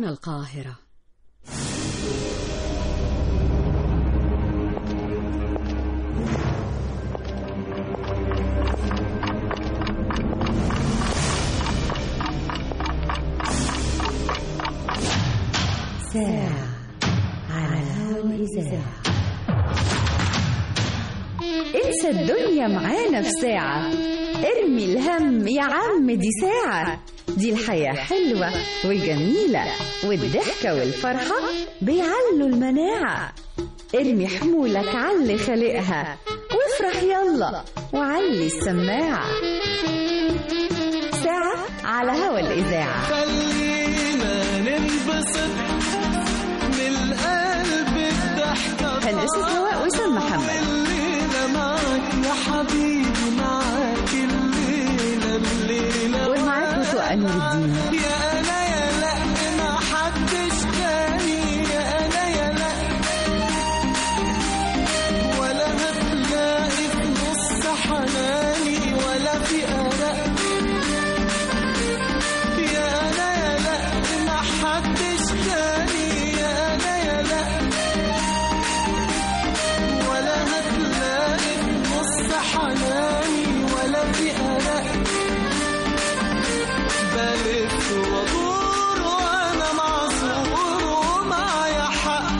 هنا القاهرة ساعة على هوا الإذاعة انسى الدنيا معانا في ساعة ارمي الهم يا عم دي ساعة دي الحياة حلوة وجميلة والضحكة والفرحة بيعلوا المناعة ارمي حمولك علي خلقها وافرح يلا وعلي السماعة ساعة على هوا الإذاعة خلينا ننبسط من القلب الضحكة هندسة هواء وسام محمد الليلة معك يا حبيبي معك الليلة الليلة والمعاك بتوع أنور الدين يا أنا يا لا ما حدش تاني يا أنا يا لا ولا هتلاقي في نص حناني ولا في قلق يا أنا يا لا ما حدش تاني يا أنا يا لا ولا هتلاقي في نص حناني ولا في قلق بلف وادور وانا معذور ومعايا حق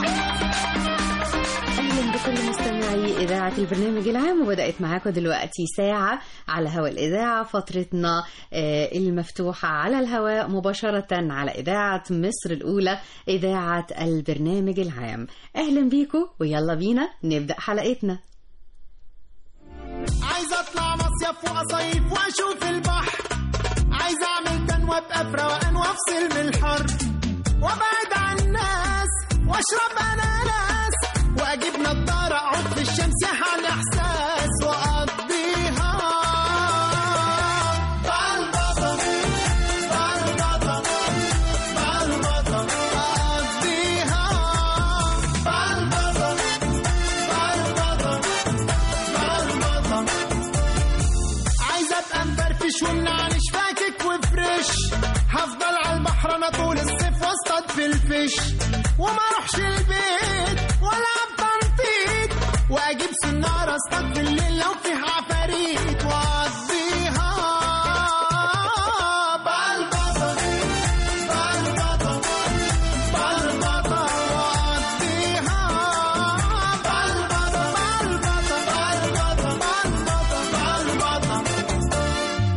أهلا بكل مستمعي إذاعة البرنامج العام وبدأت معاكم دلوقتي ساعة على هواء الإذاعة فترتنا آه، المفتوحة على الهواء مباشرة على إذاعة مصر الأولى إذاعة البرنامج العام أهلا بيكم ويلا بينا نبدأ حلقتنا عايز اطلع مصيف واصيف واشوف البحر عايز اعمل تن وابقى في روقان وافصل من الحر وابعد عن الناس واشرب اناناس واجيب نضاره اقعد في الشمس يحل احساس واقضيها بلبطة بلبطة بلبطة اقضيها بلبطة بلبطة بلبطة عايز ابقى مفرفش والنعنش فاكك وفريش هفضل على البحر انا طول الصيف واصطاد في الفيش وما اروحش البيت ولا بتنطيط واجيب سنارة اصطاد بالليل لو فيها عفاريت واقضيها بلبطة بلبطة بلبطة واقضيها بلبطة بلبطة بلبطة بلبطة بلبطة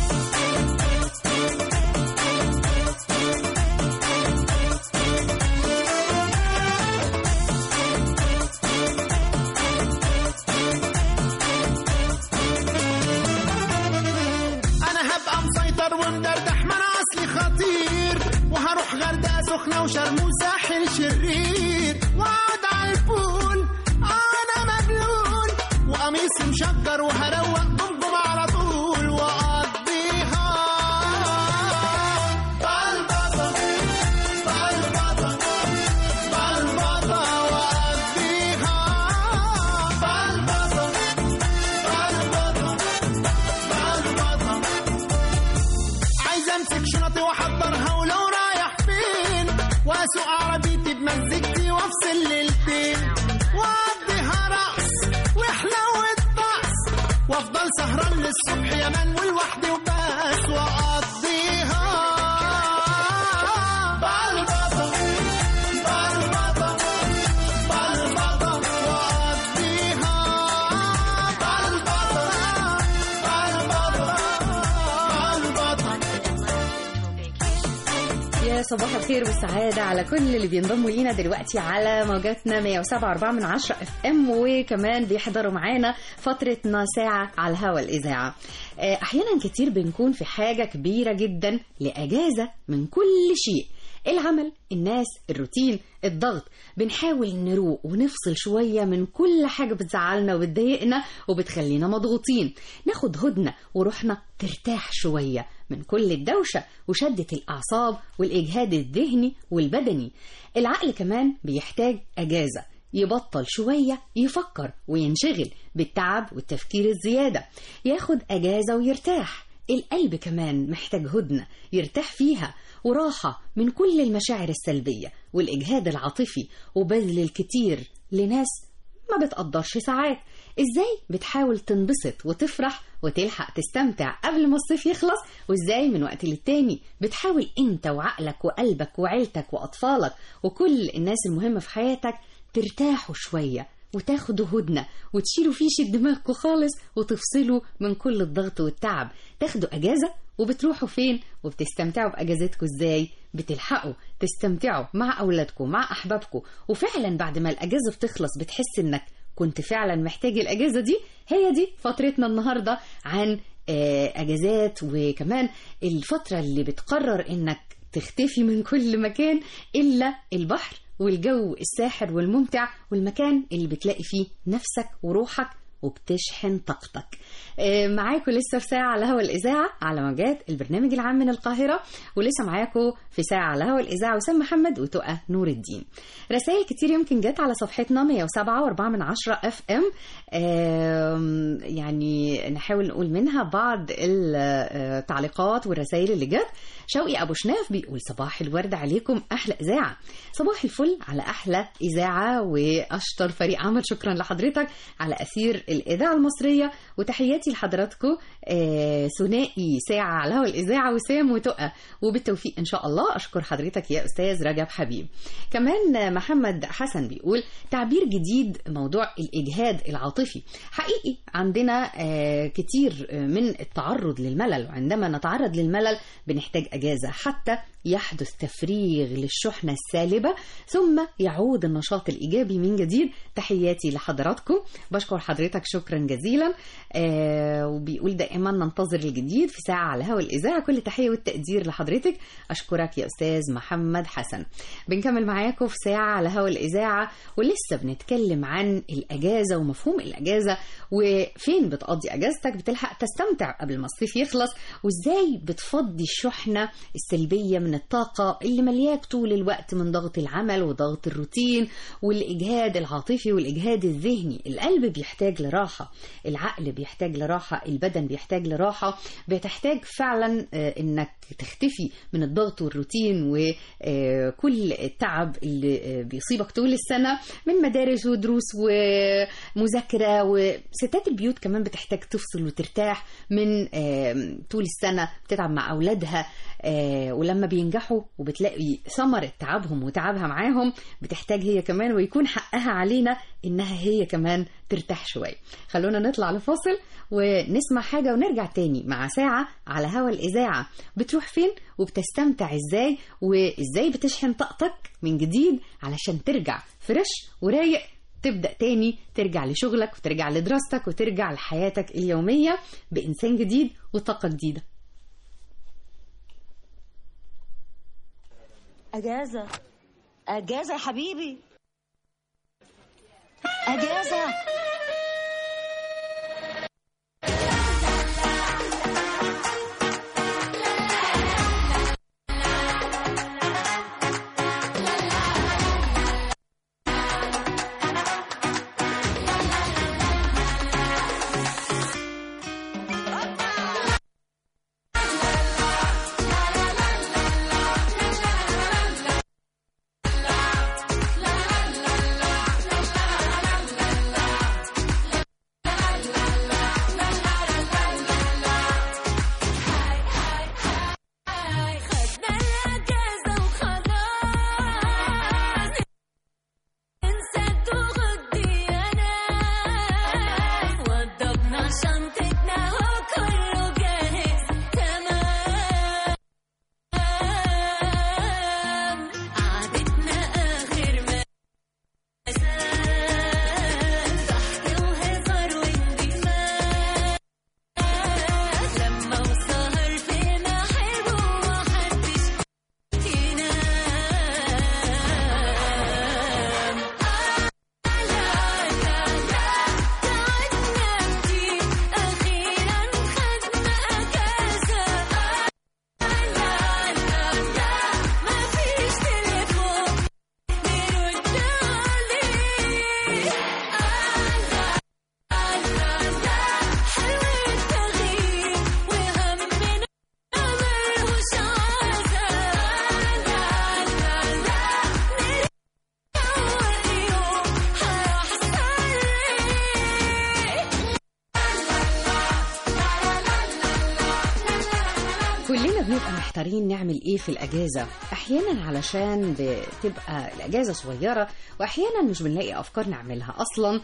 انا هبقى مسيطر ومدردح ما انا اصلي خطير وهروح غردقه سخنه وشرم وساحل شرير واقعد على البول انا مبلول وقميصي مشجر وهروق جمجم على طول واقضيها بلبطه بلبطه بلبطه واقضيها بلبطه بلبطه بلبطه عايز امسك شنطي واحضرها ولو رايح فين واسوق عربيتي بمزجتي وافصل ليلتين واقضيها رقص وحلو الطقس وافضل سهران للصبح يا من ولوحدي وبس واقضيها بلبطة بلبطة بلبطة واقضيها بلبطة بلبطة بلبطة يا صباح الخير والسعادة على كل اللي بينضموا لينا دلوقتي على موجاتنا 107.4 من 10 اف ام وكمان بيحضروا معانا فترتنا ساعة على هوا الإذاعة آه، أحيانا كتير بنكون في حاجة كبيرة جدا لأجازة من كل شيء العمل الناس الروتين الضغط بنحاول نروق ونفصل شوية من كل حاجة بتزعلنا وبتضايقنا وبتخلينا مضغوطين ناخد هدنة وروحنا ترتاح شوية من كل الدوشة وشدة الأعصاب والإجهاد الذهني والبدني العقل كمان بيحتاج أجازة يبطل شوية يفكر وينشغل بالتعب والتفكير الزيادة ياخد أجازة ويرتاح القلب كمان محتاج هدنة يرتاح فيها وراحة من كل المشاعر السلبية والإجهاد العاطفي وبذل الكتير لناس ما بتقدرش ساعات ازاي بتحاول تنبسط وتفرح وتلحق تستمتع قبل ما الصيف يخلص وازاي من وقت للتاني بتحاول انت وعقلك وقلبك وعيلتك واطفالك وكل الناس المهمة في حياتك ترتاحوا شوية وتاخدوا هدنة وتشيلوا فيش دماغكم خالص وتفصلوا من كل الضغط والتعب تاخدوا أجازة وبتروحوا فين وبتستمتعوا بأجازتكم ازاي بتلحقوا تستمتعوا مع أولادكم مع أحبابكم وفعلا بعد ما الأجازة بتخلص بتحس إنك كنت فعلا محتاج الأجازة دي هي دي فترتنا النهاردة عن آه، أجازات وكمان الفترة اللي بتقرر إنك تختفي من كل مكان إلا البحر والجو الساحر والممتع والمكان اللي بتلاقي فيه نفسك وروحك وبتشحن طاقتك آه، معاكم لسه في ساعة على هوا الإذاعة على موجات البرنامج العام من القاهرة ولسه معاكم في ساعة على هوا الإذاعة وسام محمد وتقى نور الدين رسائل كتير يمكن جت على صفحتنا 107 و4 من 10 اف ام يعني نحاول نقول منها بعض التعليقات والرسائل اللي جت شوقي ابو شناف بيقول صباح الورد عليكم احلى اذاعه صباح الفل على احلى اذاعه واشطر فريق عمل شكرا لحضرتك على اثير الاذاعه المصريه وتحياتي لحضراتكم آه، ثنائي ساعه على هوا الاذاعه وسام وتقى وبالتوفيق ان شاء الله اشكر حضرتك يا استاذ رجب حبيب كمان محمد حسن بيقول تعبير جديد موضوع الاجهاد العاطفي حقيقي عندنا آه، كتير من التعرض للملل وعندما نتعرض للملل بنحتاج اجازه حتى يحدث تفريغ للشحنه السالبه ثم يعود النشاط الايجابي من جديد تحياتي لحضراتكم بشكر حضرتك شكرا جزيلا آه وبيقول دائما ننتظر الجديد في ساعه على هوا الاذاعه كل تحيه والتقدير لحضرتك اشكرك يا استاذ محمد حسن بنكمل معاكم في ساعه على هوا الاذاعه ولسه بنتكلم عن الاجازه ومفهوم الاجازه وفين بتقضي اجازتك بتلحق تستمتع قبل ما الصيف يخلص وازاي بتفضي الشحنه السلبيه من الطاقه اللي ملياك طول الوقت من ضغط العمل وضغط الروتين والاجهاد العاطفي والاجهاد الذهني القلب بيحتاج لراحه العقل بيحتاج لراحه البدن بيحتاج لراحه بتحتاج فعلا آه، انك تختفي من الضغط والروتين وكل التعب اللي آه، بيصيبك طول السنه من مدارس ودروس ومذاكره وستات البيوت كمان بتحتاج تفصل وترتاح من آه، طول السنه بتتعب مع اولادها آه، ولما بينجحوا وبتلاقي ثمرة تعبهم وتعبها معاهم بتحتاج هي كمان ويكون حقها علينا إنها هي كمان ترتاح شوية خلونا نطلع لفاصل ونسمع حاجة ونرجع تاني مع ساعة على هوا الإذاعة بتروح فين وبتستمتع إزاي وإزاي بتشحن طاقتك من جديد علشان ترجع فريش ورايق تبدأ تاني ترجع لشغلك وترجع لدراستك وترجع لحياتك اليومية بإنسان جديد وطاقة جديدة أجازة أجازة يا حبيبي أجازة محتارين نعمل ايه في الاجازه احيانا علشان بتبقى الاجازه صغيره واحيانا مش بنلاقي افكار نعملها اصلا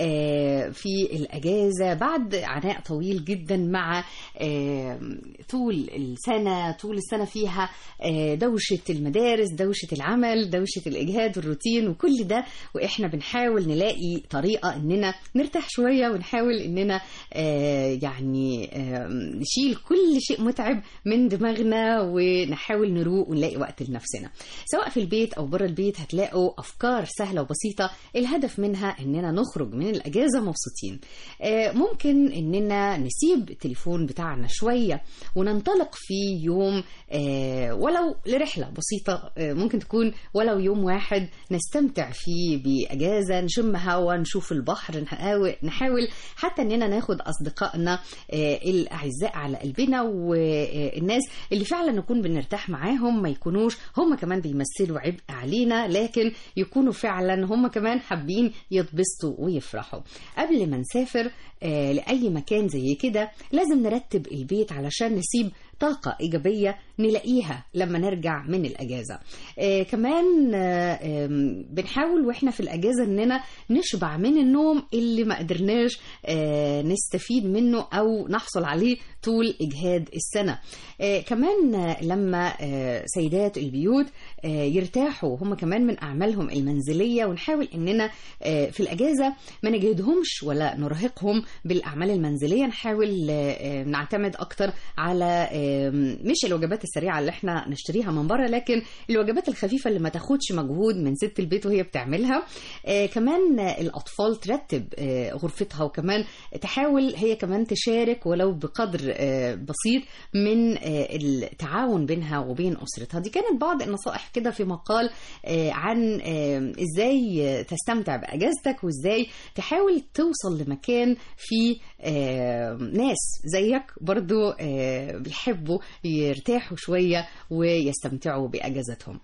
آه، في الاجازه بعد عناء طويل جدا مع آه، طول السنه طول السنه فيها آه، دوشه المدارس دوشه العمل دوشه الاجهاد والروتين وكل ده واحنا بنحاول نلاقي طريقه اننا نرتاح شويه ونحاول اننا آه، يعني آه، نشيل كل شيء متعب من دماغنا ونحاول نروق ونلاقي وقت لنفسنا سواء في البيت او بره البيت هتلاقوا افكار سهله وبسيطه الهدف منها اننا نخرج من الاجازه مبسوطين آه، ممكن اننا نسيب التليفون بتاعنا شويه وننطلق في يوم آه، ولو لرحله بسيطه آه، ممكن تكون ولو يوم واحد نستمتع فيه باجازه نشم هوا نشوف البحر نحاول نحاول حتى اننا ناخد اصدقائنا آه، الاعزاء على قلبنا والناس اللي فعلا نكون بنرتاح معاهم ما يكونوش هم كمان بيمثلوا عبء علينا لكن يكونوا فعلا هم كمان حابين يتبسطوا ويفرحوا قبل ما نسافر آه، لأي مكان زي كده لازم نرتب البيت علشان نسيب طاقة إيجابية نلاقيها لما نرجع من الأجازة آه كمان آه آم، بنحاول وإحنا في الأجازة إننا نشبع من النوم اللي ما قدرناش آه نستفيد منه أو نحصل عليه طول إجهاد السنة آه كمان آه، لما آه سيدات البيوت آه يرتاحوا هم كمان من أعمالهم المنزلية ونحاول إننا آه في الأجازة ما نجهدهمش ولا نرهقهم بالأعمال المنزلية نحاول آه آه، نعتمد أكتر على آه، مش الوجبات السريعة اللي احنا نشتريها من بره لكن الوجبات الخفيفة اللي ما تاخدش مجهود من ست البيت وهي بتعملها آه، كمان آه، الأطفال ترتب آه، غرفتها وكمان تحاول هي كمان تشارك ولو بقدر آه، بسيط من آه، التعاون بينها وبين أسرتها دي كانت بعض النصائح كده في مقال آه، عن آه، ازاي تستمتع بأجازتك وازاي تحاول توصل لمكان فيه آه، ناس زيك برضو آه، بيحبوا يرتاحوا شوية ويستمتعوا بأجازتهم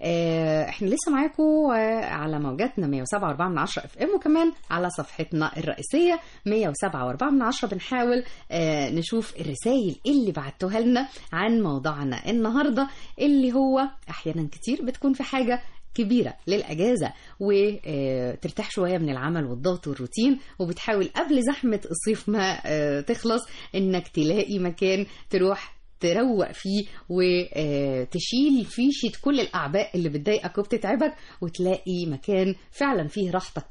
آه، احنا لسه معاكم آه، على موجاتنا 107.4 من 10 اف ام وكمان على صفحتنا الرئيسية 107.4 من 10 بنحاول آه، نشوف الرسائل اللي بعتوها لنا عن موضوعنا النهاردة اللي هو احيانا كتير بتكون في حاجة كبيرة للأجازة وترتاح شوية من العمل والضغط والروتين وبتحاول قبل زحمة الصيف ما آه، تخلص إنك تلاقي مكان تروح تروق فيه وتشيل فيشة كل الأعباء اللي بتضايقك وبتتعبك وتلاقي مكان فعلا فيه راحتك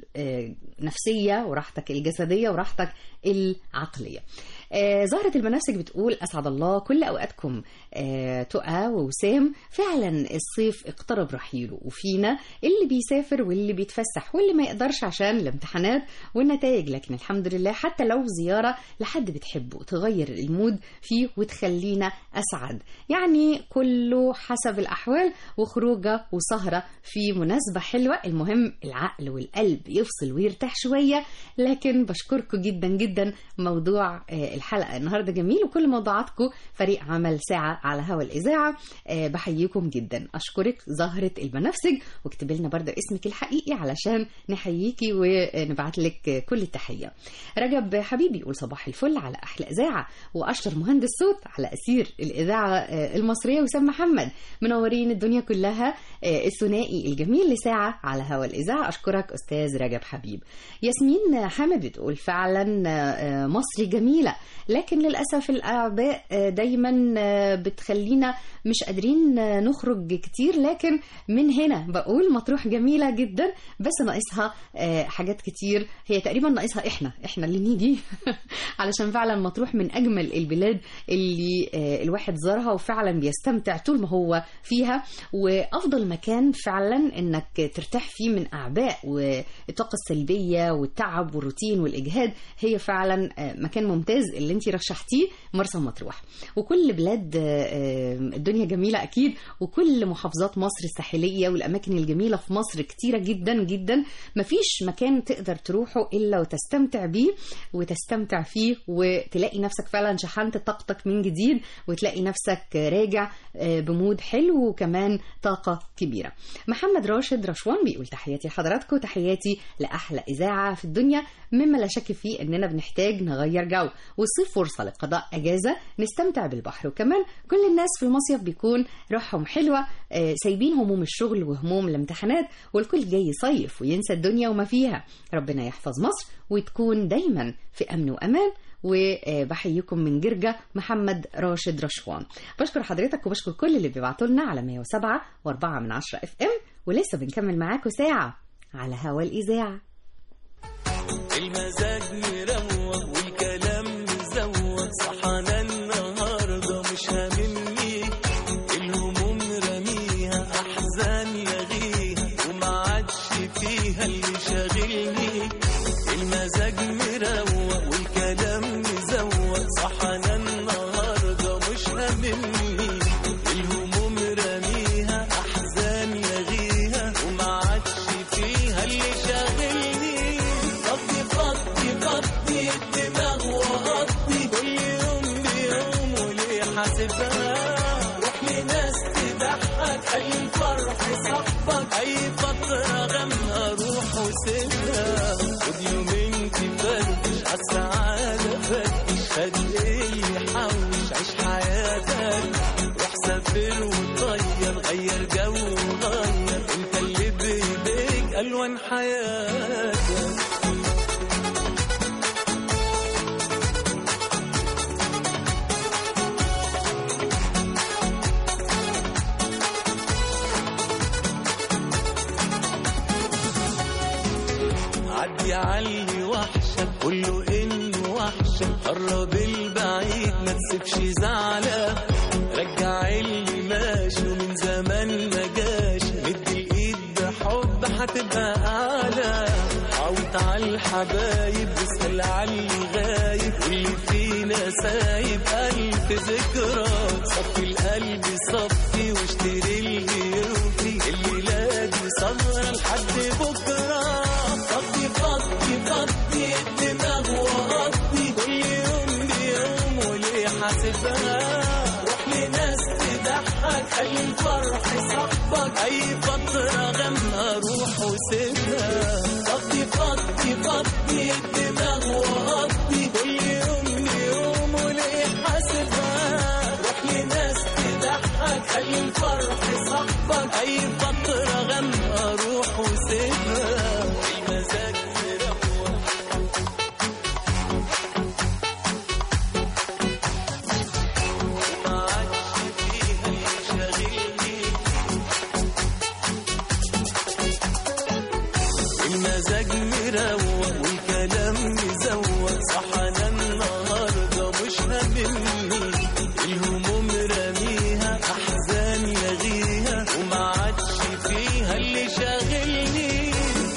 النفسية وراحتك الجسدية وراحتك العقلية آه، زهرة المناسك بتقول أسعد الله كل أوقاتكم آه، تقى ووسام فعلا الصيف اقترب رحيله وفينا اللي بيسافر واللي بيتفسح واللي ما يقدرش عشان الامتحانات والنتائج لكن الحمد لله حتى لو زيارة لحد بتحبه تغير المود فيه وتخلينا أسعد يعني كله حسب الأحوال وخروجة وسهرة في مناسبة حلوة المهم العقل والقلب يفصل ويرتاح شوية لكن بشكركم جدا جدا موضوع آه، الحلقة النهاردة جميل وكل موضوعاتكم فريق عمل ساعة على هوا الإذاعة آه، بحييكم جدا أشكرك زهرة البنفسج واكتب لنا برضه اسمك الحقيقي علشان نحييكي ونبعت لك كل التحية رجب حبيبي يقول صباح الفل على أحلى إذاعة وأشطر مهندس صوت على أسير الإذاعة آه، المصرية وسام محمد منورين الدنيا كلها آه، الثنائي الجميل لساعة على هوا الإذاعة أشكرك أستاذ رجب حبيب ياسمين حامد بتقول فعلا آه، مصر جميلة لكن للأسف الأعباء آه، دايما آه، بتخلينا مش قادرين آه، نخرج كتير لكن من هنا بقول مطروح جميلة جدا بس ناقصها آه، حاجات كتير هي تقريبا ناقصها احنا احنا اللي نيجي علشان فعلا مطروح من أجمل البلاد اللي آه، الواحد زارها وفعلا بيستمتع طول ما هو فيها وأفضل مكان فعلا إنك ترتاح فيه من أعباء والطاقة السلبية والتعب والروتين والإجهاد هي فعلا آه، مكان ممتاز اللي انت رشحتيه مرسى مطروح وكل بلاد آه، آه، الدنيا جميلة أكيد وكل محافظات مصر الساحلية والأماكن الجميلة في مصر كتيرة جدا جدا مفيش مكان تقدر تروحه إلا وتستمتع بيه وتستمتع فيه وتلاقي نفسك فعلا شحنت طاقتك من جديد وتلاقي نفسك راجع آه، بمود حلو وكمان طاقة كبيرة محمد راشد رشوان بيقول تحياتي لحضراتكم تحياتي لأحلى إذاعة في الدنيا مما لا شك فيه إننا بنحتاج نغير جو الصيف فرصة لقضاء أجازة نستمتع بالبحر وكمان كل الناس في المصيف بيكون روحهم حلوة آه، سايبين هموم الشغل وهموم الامتحانات والكل جاي يصيف وينسى الدنيا وما فيها ربنا يحفظ مصر وتكون دايما في أمن وأمان وبحييكم من جرجة محمد راشد رشوان بشكر حضرتك وبشكر كل اللي بيبعتوا لنا على 107 و4 من 10 اف ام ولسه بنكمل معاكم ساعة على هوا الإذاعة المزاج مروق والكلام مزوق صحانا النهارده مش هاممني الهموم رميها احزان يغيها وما عادش فيها اللي شاغلني المزاج مروق والكلام مزوق صحانا النهارده مش هاممني الهموم رميها احزان يغيها وما عادش فيها اللي شاغلني فضي فضي فضي الدماغ وغطي كل يوم بيوم وليه حاسبها روح لناس تضحك اي فرح صاحبك اي فترة غمها روح وسيبها خد يومين تفرفش عالسعادة فتش خد ايه يحوش عيش حياتك روح سافر وطير غير جو وغير انت اللي بايديك الوان حياتك عدي علي وحشة قوله إنه وحشة قرب البعيد ما تسيبش زعلة رجع اللي ماشي ومن زمان ما جاش مد الإيد بحب هتبقى أعلى عوت على الحبايب واسأل على اللي غايب واللي فينا سايب ألف ذكرى صفي القلب صفي واشتري اللي يرضي الليلة دي سهرة لحد بكرة فضي فضي فضي الدماغ وغطي كل يوم بيوم وليه حاسبها روح لناس تضحك خلي الفرح صاحبك اي فترة غمها روح وسيبها فضي فضي فضي الدماغ وغطي كل يوم بيوم وليه حاسبها روح لناس تضحك خلي الفرح صاحبك اي فترة غمها روح وسيبها المزاج مروق وما عادش فيها اللي شاغلني المزاج مروق والكلام مزوق صحنا النهارده مش هاممني الهموم رميها احزان يغيها وما عادش فيها اللي شاغلني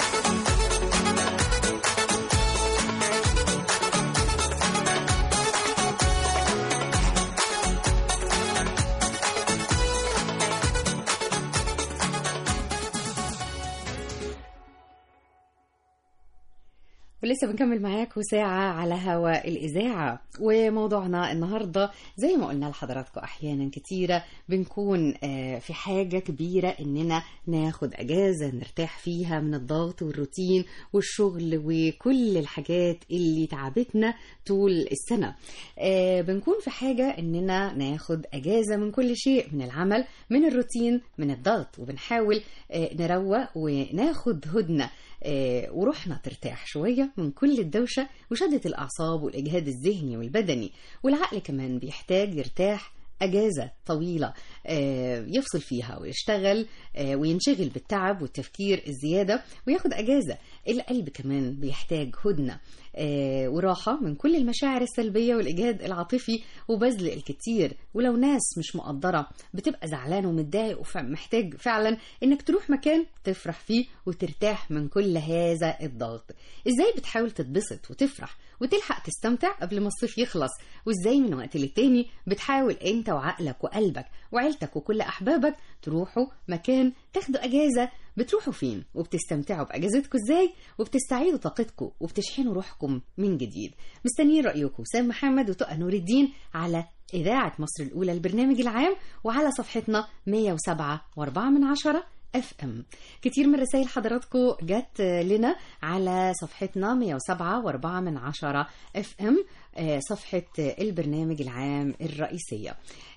ولسه بنكمل معاكم ساعة على هوا الإذاعة وموضوعنا النهاردة زي ما قلنا لحضراتكم أحيانا كتيرة بنكون آه، في حاجة كبيرة إننا ناخد أجازة نرتاح فيها من الضغط والروتين والشغل وكل الحاجات اللي تعبتنا طول السنة آه، بنكون في حاجة إننا ناخد أجازة من كل شيء من العمل من الروتين من الضغط وبنحاول آه، نروق وناخد هدنة آه، وروحنا ترتاح شوية من كل الدوشة وشدة الأعصاب والإجهاد الذهني والبدني والعقل كمان بيحتاج يرتاح أجازة طويلة آه، يفصل فيها ويشتغل آه، وينشغل بالتعب والتفكير الزيادة وياخد أجازة القلب كمان بيحتاج هدنة آه، وراحة من كل المشاعر السلبية والإجهاد العاطفي وبذل الكتير ولو ناس مش مقدرة بتبقى زعلان ومتضايق ومحتاج فعلا إنك تروح مكان تفرح فيه وترتاح من كل هذا الضغط إزاي بتحاول تتبسط وتفرح وتلحق تستمتع قبل ما الصيف يخلص وإزاي من وقت للتاني بتحاول أنت وعقلك وقلبك وعيلتك وكل أحبابك تروحوا مكان تاخدوا أجازة بتروحوا فين وبتستمتعوا بأجازتكم إزاي وبتستعيدوا طاقتكم وبتشحنوا روحكم من جديد مستنيين رأيكم سام محمد وتقى نور الدين على إذاعة مصر الأولى البرنامج العام وعلى صفحتنا 107 و4 من عشرة اف ام كتير من رسائل حضراتكم جت لنا على صفحتنا 107 و4 من عشرة اف ام آه، صفحة آه، البرنامج العام الرئيسية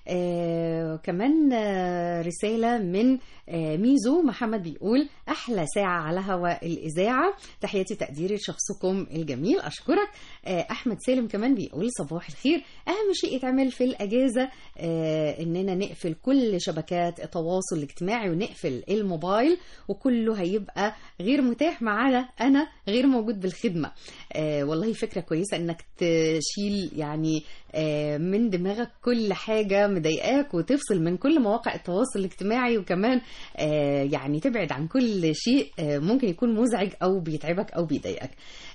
آه، كمان آه، رسالة من آه، ميزو محمد بيقول أحلى ساعة على هواء الإذاعة تحياتي تقديري لشخصكم الجميل أشكرك آه، أحمد سالم كمان بيقول صباح الخير أهم شيء يتعمل في الأجازة آه، إننا نقفل كل شبكات التواصل الاجتماعي ونقفل الموبايل وكله هيبقى غير متاح معانا أنا غير موجود بالخدمة آه، والله فكرة كويسة إنك تشيل يعني آه، من دماغك كل حاجة مضايقاك وتفصل من كل مواقع التواصل الاجتماعي وكمان آه، يعني تبعد عن كل شيء آه، ممكن يكون مزعج أو بيتعبك أو بيضايقك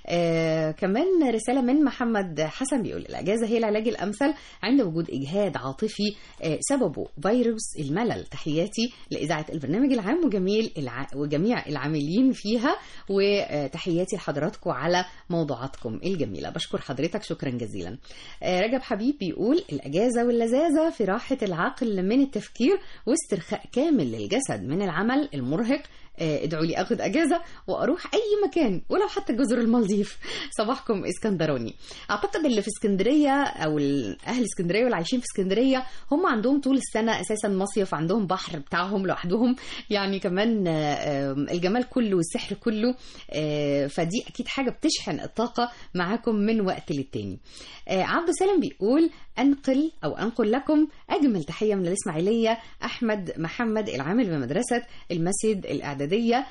آه، كمان رسالة من محمد حسن بيقول الأجازة هي العلاج الأمثل عند وجود إجهاد عاطفي آه، سببه فيروس الملل تحياتي لإذاعة البرنامج العام وجميل الع... وجميع العاملين فيها وتحياتي لحضراتكم على موضوعاتكم الجميلة بشكر حضرتك شكرا جزيلا آه، رجب حبيب بيقول الأجازة واللذاذة في راحة العقل من التفكير واسترخاء كامل للجسد من العمل المرهق آه، ادعوا لي اخد اجازه واروح اي مكان ولو حتى جزر المالديف صباحكم اسكندراني اعتقد اللي في اسكندريه او ال- اهل اسكندريه واللي عايشين في اسكندريه هم عندهم طول السنه اساسا مصيف عندهم بحر بتاعهم لوحدهم يعني كمان آه، آه، الجمال كله والسحر كله آه، فدي اكيد حاجه بتشحن الطاقه معاكم من وقت للتاني آه، عبد سالم بيقول انقل او انقل لكم اجمل تحيه من الاسماعيليه احمد محمد العامل بمدرسه المسجد الاعداديه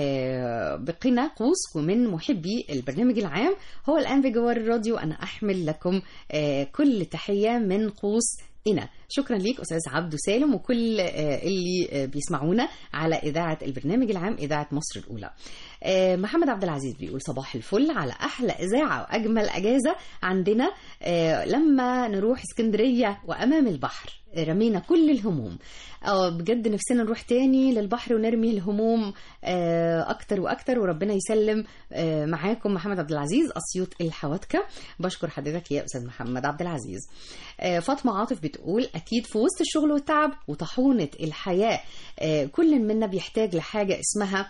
آه، بقنا قوس ومن محبي البرنامج العام هو الان بجوار الراديو انا احمل لكم آه، كل تحيه من قوس إنا شكرا ليك أستاذ عبدو سالم وكل آه، اللي آه، بيسمعونا على إذاعة البرنامج العام إذاعة مصر الأولى آه، محمد عبد العزيز بيقول صباح الفل على أحلى إذاعة وأجمل أجازة عندنا آه، لما نروح اسكندرية وأمام البحر رمينا كل الهموم اه بجد نفسنا نروح تاني للبحر ونرمي الهموم آه، اكتر واكتر وربنا يسلم آه، معاكم محمد عبد العزيز اسيوط الحواتكه بشكر حضرتك يا استاذ محمد عبد العزيز آه، فاطمه عاطف بتقول اكيد في وسط الشغل والتعب وطاحونه الحياه آه، كل منا بيحتاج لحاجه اسمها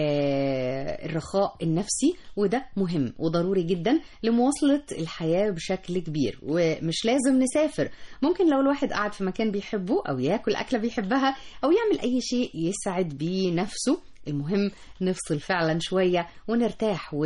آه، الرخاء النفسي وده مهم وضروري جدا لمواصله الحياه بشكل كبير ومش لازم نسافر ممكن لو الواحد قاعد في مكان بيحبه او ياكل اكله بيحبها او يعمل اي شيء يسعد بيه نفسه المهم نفصل فعلا شوية ونرتاح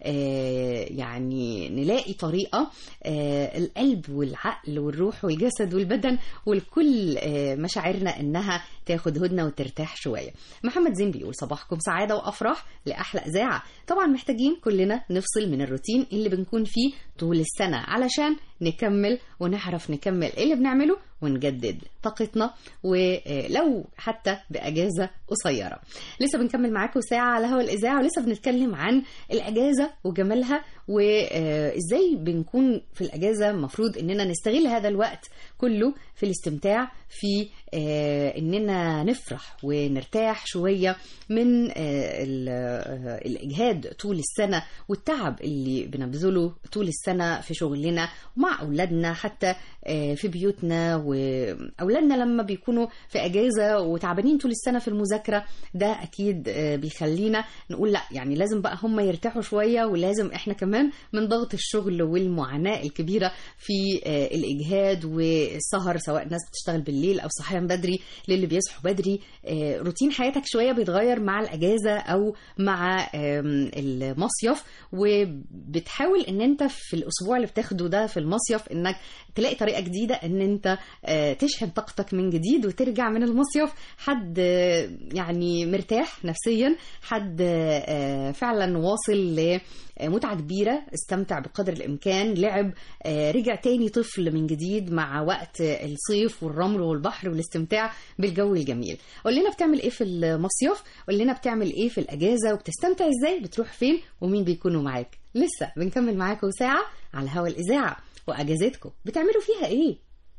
ويعني نلاقي طريقة آه، القلب والعقل والروح والجسد والبدن والكل آه، مشاعرنا انها تاخد هدنة وترتاح شوية محمد زين بيقول صباحكم سعادة وأفراح لأحلى إذاعة طبعا محتاجين كلنا نفصل من الروتين اللي بنكون فيه طول السنة علشان نكمل ونعرف نكمل اللي بنعمله ونجدد طاقتنا ولو حتى بأجازة قصيرة لسه بنكمل معاكم ساعة على هوا الإذاعة ولسه بنتكلم عن الأجازة وجمالها وإزاي بنكون في الأجازة مفروض إننا نستغل هذا الوقت كله في الاستمتاع في آه، إننا نفرح ونرتاح شوية من آه، ال- آه، الإجهاد طول السنة والتعب اللي بنبذله طول السنة في شغلنا ومع أولادنا حتى آه، في بيوتنا وأولادنا لما بيكونوا في أجازة وتعبانين طول السنة في المذاكرة ده أكيد آه، بيخلينا نقول لا يعني لازم بقى هم يرتاحوا شوية ولازم إحنا كمان من ضغط الشغل والمعاناة الكبيرة في آه، الإجهاد والسهر سواء ناس بتشتغل بالليل أو صحيان بدري للي بيصحوا بدري آه، روتين حياتك شوية بيتغير مع الأجازة أو مع آم، المصيف وبتحاول ان انت في الاسبوع اللي بتاخده ده في المصيف انك تلاقي طريقه جديده ان انت آه، تشحن طاقتك من جديد وترجع من المصيف حد آه، يعني مرتاح نفسيا حد آه، فعلا واصل لمتعه كبيره استمتع بقدر الامكان لعب آه، رجع تاني طفل من جديد مع وقت الصيف والرمل والبحر والاستمتاع بالجو الجميل قول لنا بتعمل ايه في المصيف قول لنا بتعمل ايه في الاجازه وبتستمتع ازاي بتروح فين ومين بيكونوا معاك لسه بنكمل معاكم ساعه على هوا الاذاعه واجازتكم بتعملوا فيها ايه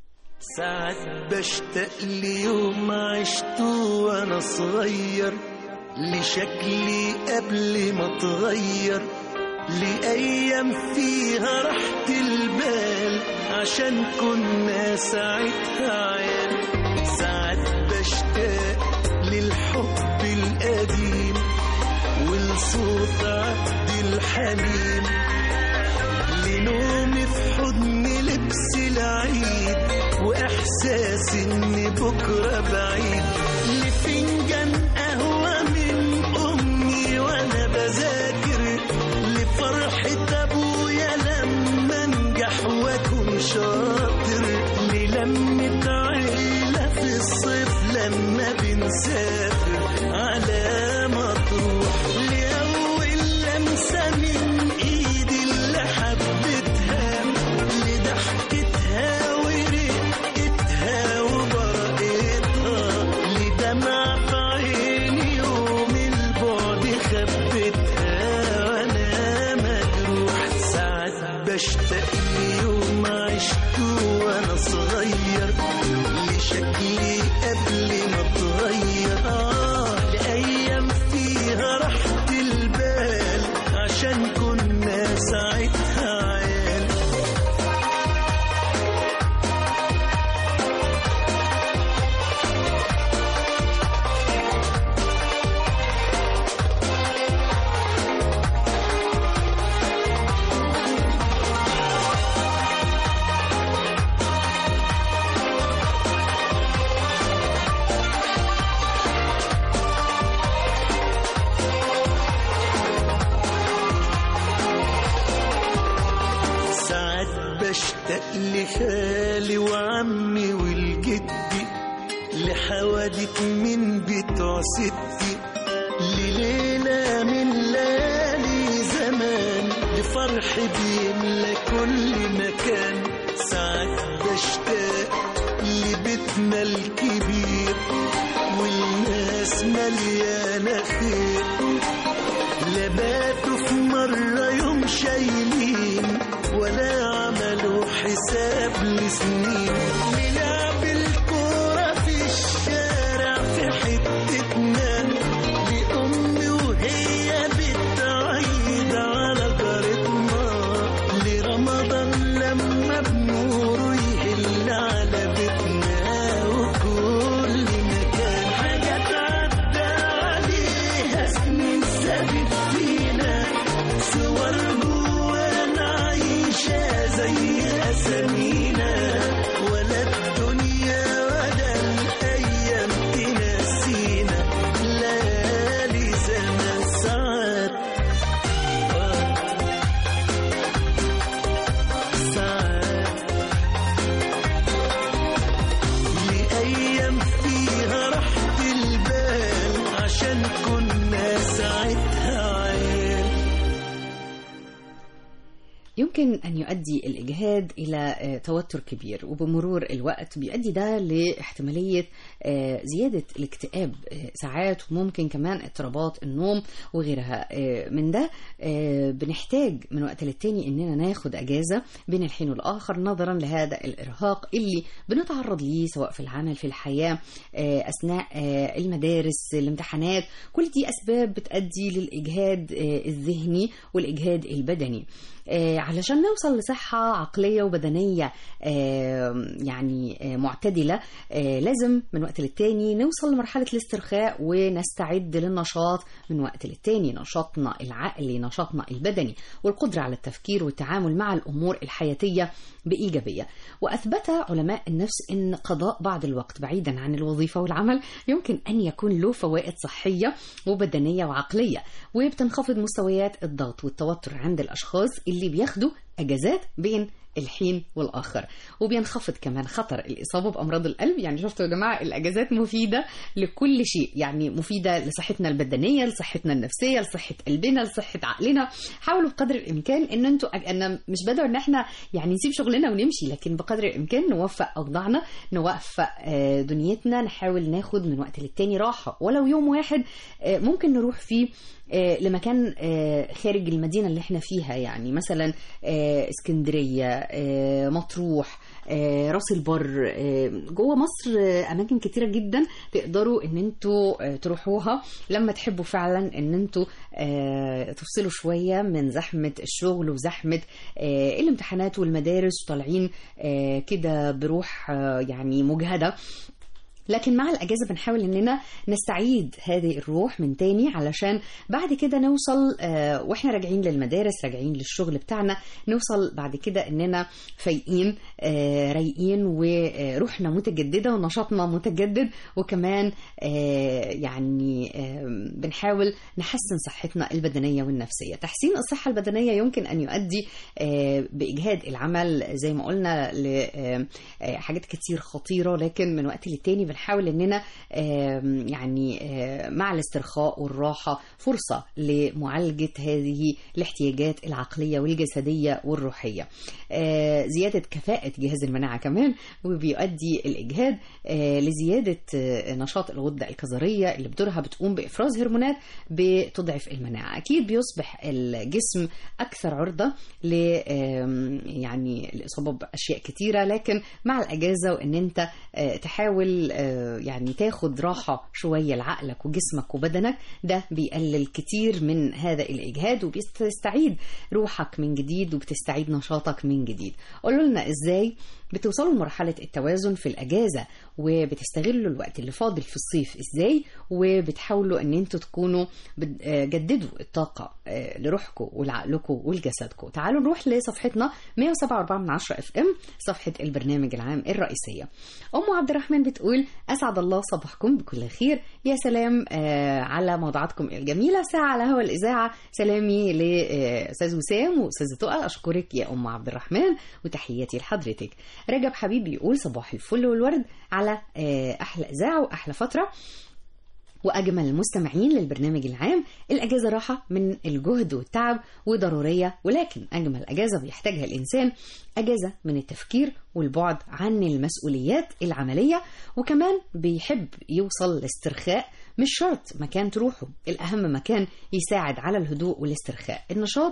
ساعات بشتاق ليوم عشته وانا صغير لشكلي قبل ما اتغير لأيام فيها راحة البال عشان كنا ساعتها عيال ساعات بشتاق للحب القديم ولصوت عبد الحليم لنوم في حضن ان بكرة بعيد لفنجان قهوة من امي وانا بذاكر لفرحة ابويا لما انجح واكون شاطر للمة عيلة في الصيف لما بنسافر على مطروح لأول لمسة من ايدي اللي حبيتها لضحكتها ورقتها وبرقتها لدمع في عيني يوم البعد خبتها وانا مجروح ساعات بشتاق ليوم عشته وانا صغير لشكلي قبل ما اتغير آه لايام فيها راحة البال عشان كنا ساعتها عيال ساعات بشتاق لخالي وعمي والجدي لحوادث من بتوع ستي لليلة من ليالي زمان لفرح بيملى كل مكان ساعات بشتاق لبيتنا الكبير والناس مليانة خير لباتوا في مرة يوم شايلين ولا عملوا حساب لسنين نلعب الكورة في الشارع في حتتنا لأمي وهي بتعيد على جارتنا لرمضان لما بنوره يهل على بيتنا وكل مكان حاجات عدى عليها سنين سابت فينا صور جوانا عايشة زي أسامينا ولا الدنيا ولا الأيام تنسينا ليالي زمان ساعات آه. ساعات لأيام فيها راحة البال عشان كنا ساعتها عيال يمكن أن يؤدي الإجهاد إلى آه، توتر كبير وبمرور الوقت بيؤدي ده لاحتمالية آه، زيادة الاكتئاب آه، ساعات وممكن كمان اضطرابات النوم وغيرها آه، من ده آه، بنحتاج من وقت للتاني إننا ناخد أجازة بين الحين والآخر نظرا لهذا الإرهاق اللي بنتعرض ليه سواء في العمل في الحياة آه، أثناء آه، المدارس الامتحانات كل دي أسباب بتؤدي للإجهاد آه، الذهني والإجهاد البدني آه، علشان نوصل لصحة عقلية وبدنية آه، يعني آه، معتدلة آه، لازم من وقت للتاني نوصل لمرحلة الاسترخاء ونستعد للنشاط من وقت للتاني نشاطنا العقلي نشاطنا البدني والقدرة على التفكير والتعامل مع الأمور الحياتية بإيجابية وأثبت علماء النفس أن قضاء بعض الوقت بعيدا عن الوظيفة والعمل يمكن أن يكون له فوائد صحية وبدنية وعقلية وبتنخفض مستويات الضغط والتوتر عند الأشخاص اللي بياخدوا أجازات بين الحين والآخر وبينخفض كمان خطر الإصابة بأمراض القلب يعني شفتوا يا جماعة الأجازات مفيدة لكل شيء يعني مفيدة لصحتنا البدنية لصحتنا النفسية لصحة قلبنا لصحة عقلنا حاولوا بقدر الإمكان إن أنتوا أنا مش بدعو إن إحنا يعني نسيب شغلنا ونمشي لكن بقدر الإمكان نوفق أوضاعنا نوفق آه، دنيتنا نحاول ناخد من وقت للتاني راحة ولو يوم واحد آه، ممكن نروح فيه آه، لمكان آه، خارج المدينة اللي احنا فيها يعني مثلا آه، اسكندرية آه، مطروح آه، راس البر آه، جوه مصر آه، اماكن كتيره جدا تقدروا ان انتوا آه، تروحوها لما تحبوا فعلا ان انتوا آه، تفصلوا شويه من زحمه الشغل وزحمه آه، الامتحانات والمدارس وطالعين آه، كده بروح آه، يعني مجهده لكن مع الأجازة بنحاول إننا نستعيد هذه الروح من تاني علشان بعد كده نوصل آه، وإحنا راجعين للمدارس راجعين للشغل بتاعنا نوصل بعد كده إننا فايقين آه، رايقين وروحنا متجددة ونشاطنا متجدد وكمان آه، يعني آه، بنحاول نحسن صحتنا البدنية والنفسية تحسين الصحة البدنية يمكن أن يؤدي آه، بإجهاد العمل زي ما قلنا لحاجات كتير خطيرة لكن من وقت للتاني بنحاول إننا آه، يعني آه، مع الاسترخاء والراحة فرصة لمعالجة هذه الاحتياجات العقلية والجسدية والروحية آه، زيادة كفاءة جهاز المناعة كمان وبيؤدي الإجهاد آه، لزيادة آه، نشاط الغدة الكظرية اللي بدورها بتقوم بإفراز هرمونات بتضعف المناعة أكيد بيصبح الجسم أكثر عرضة ل آم، يعني الإصابة بأشياء كتيرة لكن مع الأجازة وإن أنت آه، تحاول آه، يعني تاخد راحة شوية لعقلك وجسمك وبدنك ده بيقلل كتير من هذا الإجهاد وبتستعيد روحك من جديد وبتستعيد نشاطك من جديد قولوا لنا إزاي بتوصلوا لمرحلة التوازن في الأجازة وبتستغلوا الوقت اللي فاضل في الصيف إزاي وبتحاولوا أن أنتوا تكونوا بتجددوا الطاقة آه، لروحكم ولعقلكم ولجسدكم تعالوا نروح لصفحتنا 107.4 من 10 اف ام صفحة البرنامج العام الرئيسية أم عبد الرحمن بتقول أسعد الله صباحكم بكل خير يا سلام آه، على موضوعاتكم الجميلة ساعة على هوا الإذاعة سلامي لأستاذ وسام وأستاذة تقى أشكرك يا أم عبد الرحمن وتحياتي لحضرتك رجب حبيبي يقول صباح الفل والورد على آه، أحلى إذاعة وأحلى فترة وأجمل المستمعين للبرنامج العام الأجازة راحة من الجهد والتعب وضرورية ولكن أجمل أجازة بيحتاجها الإنسان أجازة من التفكير والبعد عن المسؤوليات العملية وكمان بيحب يوصل لاسترخاء مش شرط مكان تروحه الأهم مكان يساعد على الهدوء والاسترخاء النشاط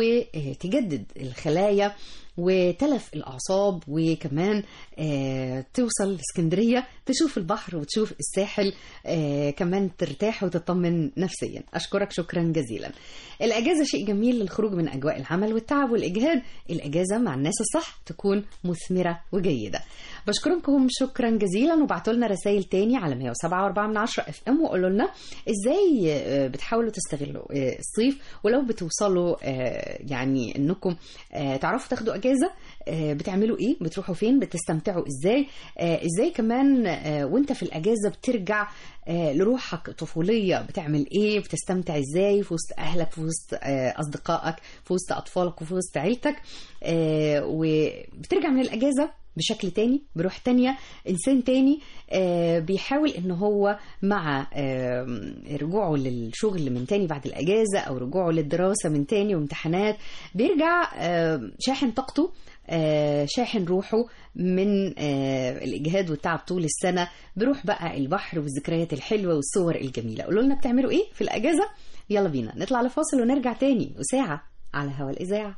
وتجدد الخلايا وتلف الأعصاب وكمان آه، توصل لاسكندرية تشوف البحر وتشوف الساحل آه، كمان ترتاح وتطمن نفسيا أشكرك شكرا جزيلا الأجازة شيء جميل للخروج من أجواء العمل والتعب والإجهاد الأجازة مع الناس الصح تكون مثمرة وجيدة بشكركم شكرا جزيلا وبعتوا لنا رسائل تاني على 107.4 من 10 اف ام وقولوا لنا ازاي آه، بتحاولوا تستغلوا آه، الصيف ولو بتوصلوا آه، يعني انكم آه، تعرفوا تاخدوا اجازه آه، بتعملوا ايه بتروحوا فين بتستمتعوا ازاي آه، ازاي كمان آه، وانت في الاجازه بترجع آه، لروحك الطفوليه بتعمل ايه بتستمتع ازاي في وسط اهلك في وسط آه، اصدقائك في وسط اطفالك وفي وسط عيلتك آه، وبترجع من الاجازه بشكل تاني بروح تانية إنسان تاني آه، بيحاول إن هو مع آه، رجوعه للشغل من تاني بعد الأجازة أو رجوعه للدراسة من تاني وامتحانات بيرجع آه، شاحن طاقته آه، شاحن روحه من آه، الإجهاد والتعب طول السنة بروح بقى البحر والذكريات الحلوة والصور الجميلة قولوا لنا بتعملوا إيه في الأجازة يلا بينا نطلع لفاصل ونرجع تاني وساعة على هوا الإذاعة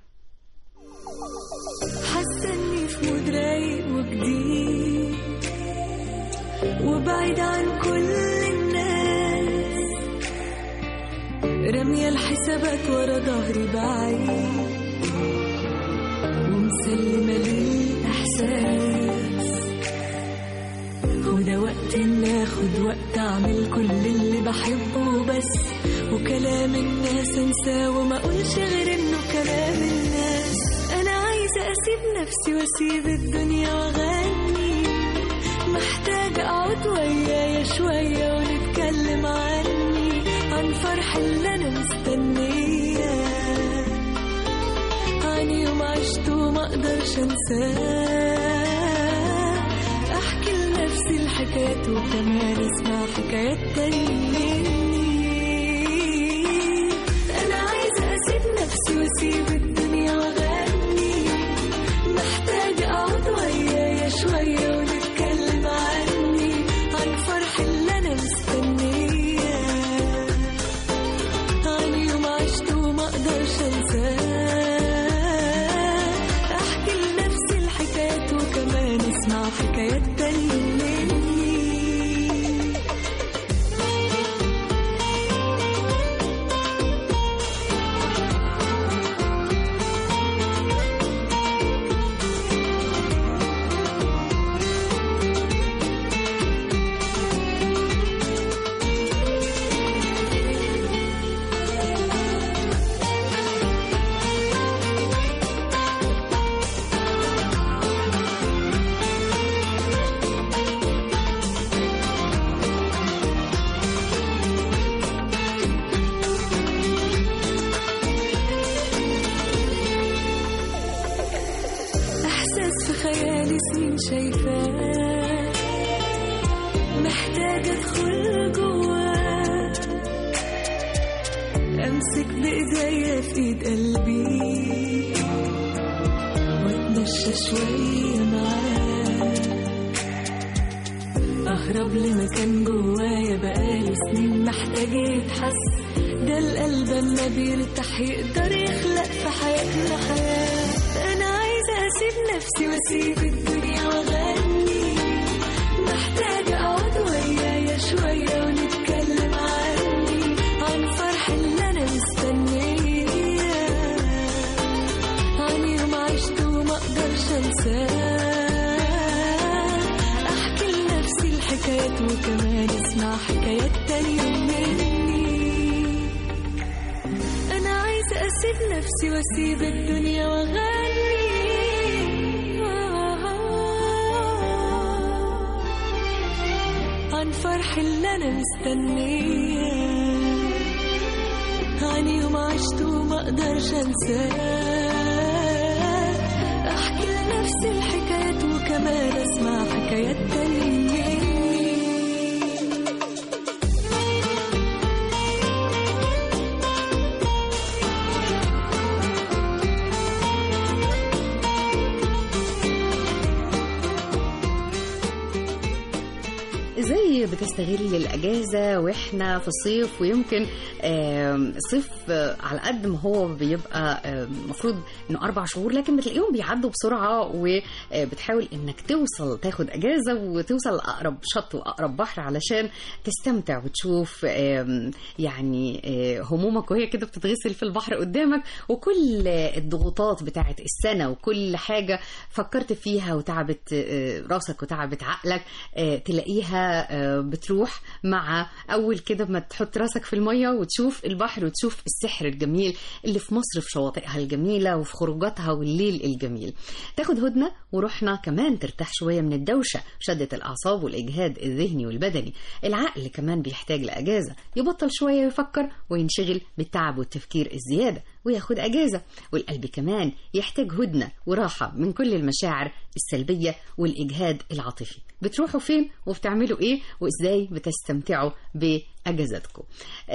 حاسه اني في مود رايق وجديد وبعيد عن كل الناس رامية الحسابات ورا ظهري بعيد ومسلمة للإحساس وده وقت إن آخد وقت أعمل كل اللي بحبه بس وكلام الناس أنساه وما أقولش غير إنه كلام الناس أنا عايزة أسيب نفسي وأسيب الدنيا وأغني محتاجة أقعد ويايا شوية ونتكلم عني عن فرح اللي أنا مستنياه عن يوم عشته وما اقدرش انساه احكي لنفسي الحكايات وكمان اسمع حكايات تاني مني انا عايزه اسيب نفسي واسيب الدنيا واغني محتاجه اقعد ويايا شويه ونتكلم عني عن فرح اللي انا مستنياه عن يوم عشته وما اقدرش انساه احكي لنفسي الحكايات وكمان اسمع حكايات تانية مني وامسك بايديا في ايد قلبي واتمشى شوية معاه اهرب لمكان جوايا بقالي سنين محتاج يتحس ده القلب اما بيرتاح يقدر يخلق في حياتنا حياة انا عايزة اسيب نفسي واسيب الدنيا واغني محتاجة اقعد ويايا شوية ونتكلم عني عن فرح اللي انا مستنياه عن يوم عشته وما اقدرش انساه احكي لنفسي الحكايات وكمان اسمع حكايات تانية مني انا عايزة اسيب نفسي واسيب الدنيا واغني عن فرح اللي انا مستنياه عن يوم عشته وما اقدرش انساه احكي لنفسي الحكايات وكمان اسمع حكايات تانية مني ازاي بتستغل الاجازه واحنا في الصيف ويمكن آم، الصيف آه، على قد ما هو بيبقى آم، المفروض انه اربع شهور لكن بتلاقيهم بيعدوا بسرعه وبتحاول انك توصل تاخد اجازه وتوصل لاقرب شط واقرب بحر علشان تستمتع وتشوف آم، يعني آه، همومك وهي كده بتتغسل في البحر قدامك وكل آه، الضغوطات بتاعت السنه وكل حاجه فكرت فيها وتعبت آه، راسك وتعبت عقلك آه، تلاقيها آه، بتروح مع اول كده ما تحط راسك في الميه وتشوف البحر وتشوف السحر الجميل اللي في مصر في شواطئها الجميله وفي خروجاتها والليل الجميل تاخد هدنه ورحنا كمان ترتاح شويه من الدوشه شده الاعصاب والاجهاد الذهني والبدني العقل كمان بيحتاج لاجازه يبطل شويه يفكر وينشغل بالتعب والتفكير الزياده وياخد اجازه والقلب كمان يحتاج هدنه وراحه من كل المشاعر السلبيه والاجهاد العاطفي بتروحوا فين وبتعملوا ايه وازاي بتستمتعوا باجازاتكم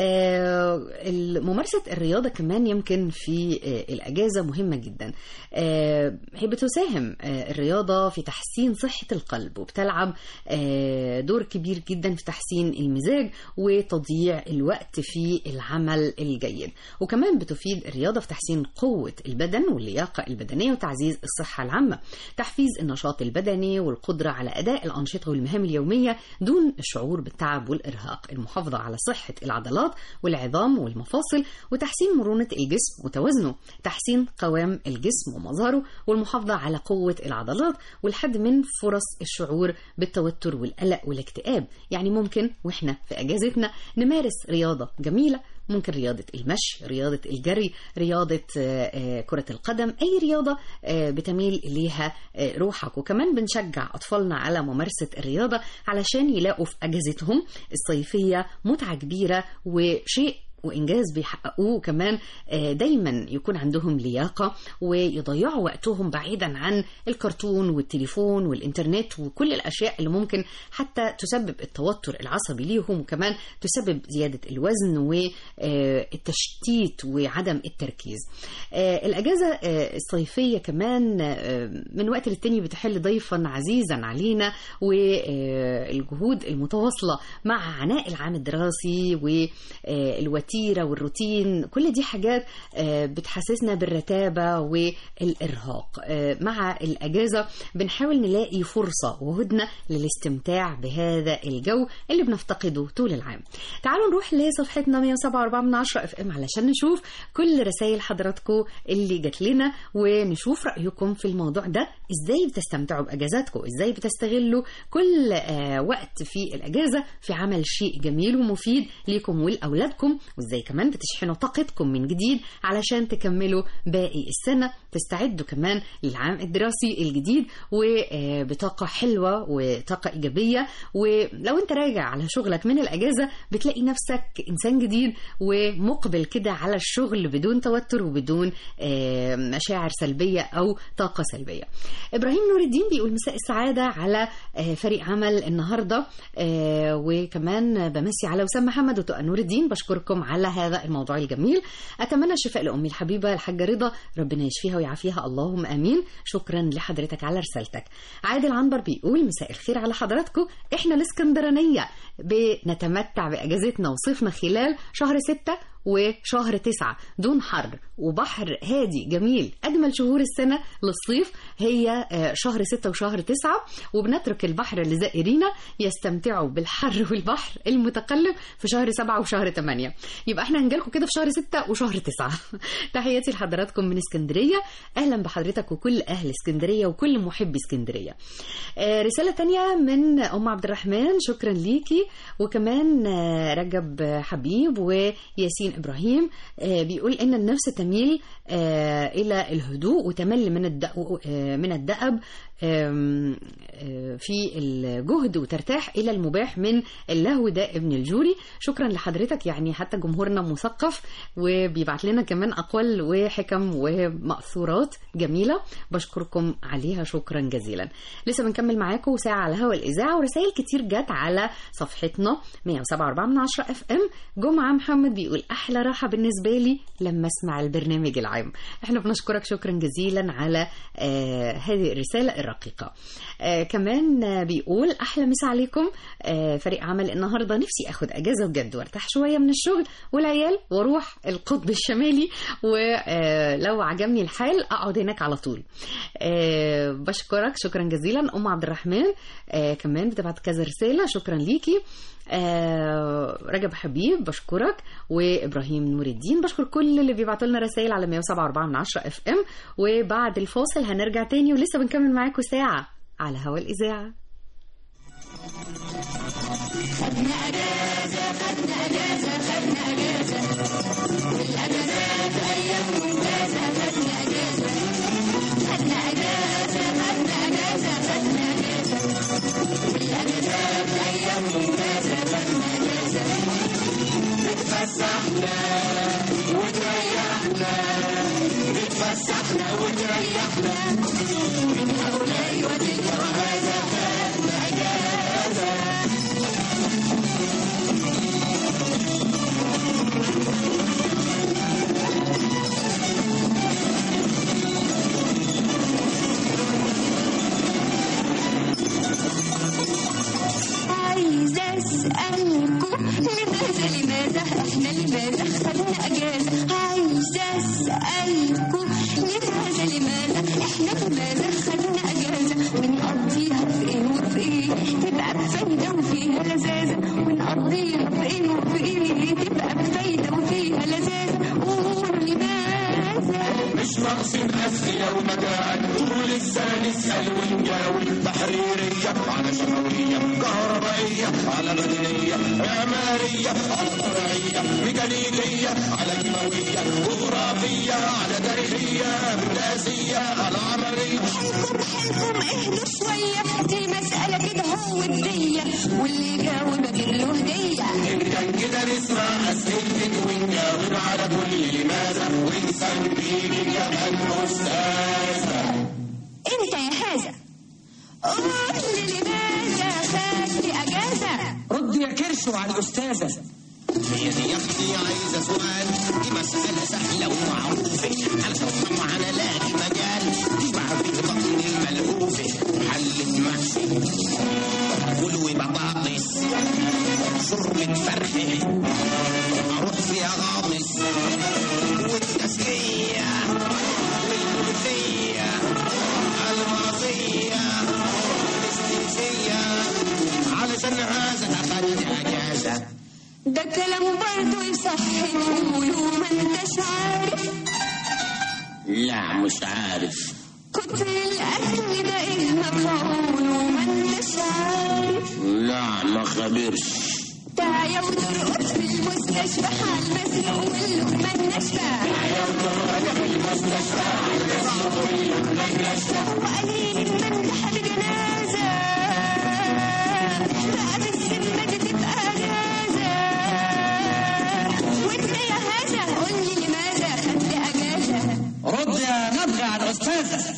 آه ممارسه الرياضه كمان يمكن في آه الاجازه مهمه جدا آه هي بتساهم آه الرياضه في تحسين صحه القلب وبتلعب آه دور كبير جدا في تحسين المزاج وتضييع الوقت في العمل الجيد وكمان بتفيد الرياضه في تحسين قوه البدن واللياقه البدنيه وتعزيز الصحه العامه تحفيز النشاط البدني والقدره على اداء الانشطه والمهام اليوميه دون الشعور بالتعب والارهاق المحافظه على صحه العضلات والعظام والمفاصل وتحسين مرونه الجسم وتوازنه تحسين قوام الجسم ومظهره والمحافظه على قوه العضلات والحد من فرص الشعور بالتوتر والقلق والاكتئاب يعني ممكن واحنا في اجازتنا نمارس رياضه جميله ممكن رياضة المشي رياضة الجري رياضة آه، آه، كرة القدم أي رياضة آه، بتميل إليها آه، روحك وكمان بنشجع أطفالنا على ممارسة الرياضة علشان يلاقوا في أجازتهم الصيفية متعة كبيرة وشيء وانجاز بيحققوه كمان آه، دايما يكون عندهم لياقه ويضيعوا وقتهم بعيدا عن الكرتون والتليفون والانترنت وكل الاشياء اللي ممكن حتى تسبب التوتر العصبي ليهم وكمان تسبب زياده الوزن والتشتيت وعدم التركيز. آه، الاجازه آه، الصيفيه كمان آه، من وقت للتاني بتحل ضيفا عزيزا علينا والجهود المتواصله مع عناء العام الدراسي والوتيره والروتين كل دي حاجات آه، بتحسسنا بالرتابه والارهاق آه، مع الاجازه بنحاول نلاقي فرصه وهدنه للاستمتاع بهذا الجو اللي بنفتقده طول العام تعالوا نروح لصفحتنا 107.4 من 10 اف ام علشان نشوف كل رسائل حضراتكم اللي جات لنا ونشوف رايكم في الموضوع ده ازاي بتستمتعوا باجازاتكم ازاي بتستغلوا كل آه، وقت في الاجازه في عمل شيء جميل ومفيد ليكم ولاولادكم وازاي كمان بتشحنوا طاقتكم من جديد علشان تكملوا باقي السنه تستعدوا كمان للعام الدراسي الجديد وبطاقه حلوه وطاقه ايجابيه ولو انت راجع على شغلك من الاجازه بتلاقي نفسك انسان جديد ومقبل كده على الشغل بدون توتر وبدون آه، مشاعر سلبيه او طاقه سلبيه. ابراهيم نور الدين بيقول مساء السعاده على آه، فريق عمل النهارده آه، وكمان بمسي على وسام محمد وتقى نور الدين بشكركم على هذا الموضوع الجميل اتمنى الشفاء لامي الحبيبه الحاجه رضا ربنا يشفيها ويعافيها اللهم امين شكرا لحضرتك على رسالتك عادل عنبر بيقول مساء الخير على حضراتكم احنا الاسكندرانيه بنتمتع باجازتنا وصيفنا خلال شهر ستة وشهر تسعة دون حر وبحر هادي جميل أجمل شهور السنة للصيف هي آه، شهر ستة وشهر تسعة وبنترك البحر لزائرينا يستمتعوا بالحر والبحر المتقلب في شهر سبعة وشهر تمانية يبقى احنا هنجيلكم كده في شهر ستة وشهر تسعة تحياتي لحضراتكم من اسكندرية أهلا بحضرتك وكل أهل اسكندرية وكل محبي اسكندرية آه، رسالة تانية من أم عبد الرحمن شكرا ليكي وكمان آه، رجب حبيب وياسين إبراهيم آه، بيقول إن النفس تميل آه، إلى الهدوء وتمل من الدأ- آه، من الدأب آم، آه، في الجهد وترتاح إلى المباح من اللهو ده ابن الجوري شكرا لحضرتك يعني حتى جمهورنا مثقف وبيبعت لنا كمان أقوال وحكم ومأثورات جميلة بشكركم عليها شكرا جزيلا لسه بنكمل معاكم ساعة على هوا الإذاعة ورسائل كتير جت على صفحتنا 107.4 من 10 اف ام جمعة محمد بيقول أحلى راحة بالنسبة لي لما أسمع البرنامج العام احنا بنشكرك شكرا جزيلا على آه هذه الرسالة الرقيقة آه كمان آه بيقول أحلى مسا عليكم آه فريق عمل النهاردة نفسي أخد أجازة بجد وارتاح شوية من الشغل والعيال واروح القطب الشمالي ولو عجبني الحال أقعد هناك على طول آه بشكرك شكرا جزيلا أم عبد الرحمن آه كمان بتبعت كذا رسالة شكرا ليكي آه رجب حبيب بشكرك وابراهيم نور الدين بشكر كل اللي بيبعتوا لنا رسائل على 107.4 من 10 اف ام وبعد الفاصل هنرجع تاني ولسه بنكمل معاكم ساعه على هوا الاذاعه عايزة أسألكم لماذا لماذا إحنا لماذا خدنا أجازة عايزة أسألكم لماذا لماذا إحنا لماذا خدنا أجازة ونقضيها في إيه وفي إيه تبقى بفايدة وفيها لذاذة ونقضيها في إيه وفي إيه تبقى بفايدة وفيها لذاذة قولوا لماذا مش ناقصين أسئلة ومجال طول السنة نسأل ونجاوب تحريرية على شفوية كهربائية على مدنية معمارية على زراعية ميكانيكية على كيماوية جغرافية على تاريخية هندسية على عملية حلكم حلكم اهدوا شوية دي مسألة كده هو الدية واللي يجاوب أجيب له هدية كان كده نسمع أسئلتك ونجاوب على كل لماذا ونسميك كمان أستاذة انت يا هذا قول لي لماذا خدت اجازه رد يا كرشو على الأستاذة هي دي يا اختي عايزه سؤال دي مساله سهله ومعروفه انا سوف معانا لاقي مجال دي بعرف بطن الملهوفه حله محشي فول وبطاطس شوربه فرخه اروح فيها غامس والتسليه والملوخيه الماضيه الاستنسيه علشان هذا اخذت اجازه ده كلام برضه يصح تقوله ما انتش عارف لا مش عارف كتر الاكل ده ايه مفعوله ما انتش عارف لا ما خبرش تعالى وترقص في المستشفى حال مسروق واللقمه الناشفه وقليل المنجح بجنازه بقى بالذمه دي تبقى اجازه وانت يا هذا قول لي لماذا خدت اجازه رد يا نبغي على الأستاذة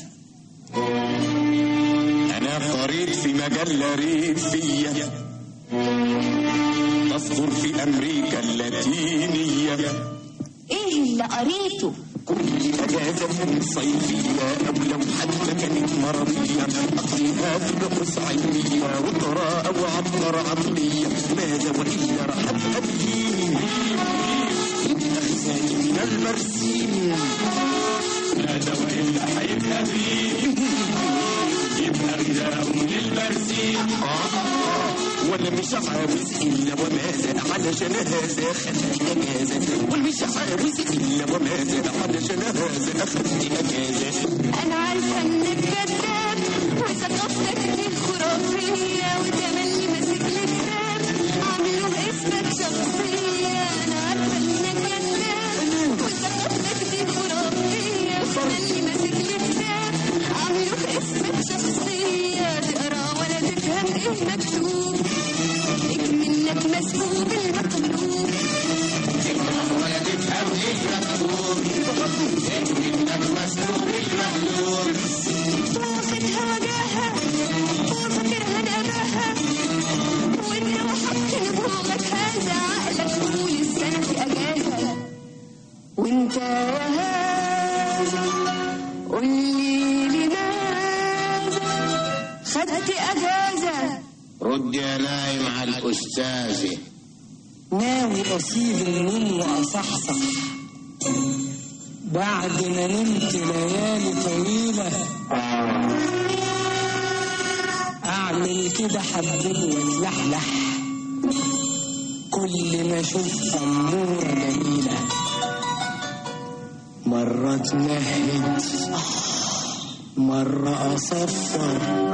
أنا قريت في مجلة ريفية تصدر في أمريكا اللاتينية شهرية ايه اللي قريته كل أجازة صيفية أو لو حتى كانت مرضية أقضيها في بحوث علمية وقراءة وعبر عقلية ماذا وإلا راح أبقى بيه يبقى خزاني من المرسيم ماذا وإلا هيبقى بيه يبقى غذاء للبرسيم ولا مش عاوز إلا وماذا علشان هذا أخذت أجازة ومش عاوز إلا وماذا علشان هذا أخذت أجازة انا عارفه انك كذاب وثقافتك دي خرافيه وتملي ماسك الكتاب عامله باسمك شخصيه انا عارفه انك كذاب وثقافتك دي خرافيه وتملي ماسك الكتاب عامله باسمك شخصيه تقرا ولا تفهم ايه مكتوب منك مسبوق المقلوب ولا تفهم إيه مكتوب إنك مسلوب المقلوب واخدها وجاهها وفاكرها نباها وانت وحط نبوغك هذا عقلك طول السنة في أجازة وانت يا هذا قولي لماذا خدت أجازة رد يا نايم على الأستاذ ناوي أسيب النوم وأصحصح بعد ما نمت ليالي طويلة أعمل كده حبيبي واتلحلح كل ما أشوف أمورة جميلة مرة تمهد مرة أصفر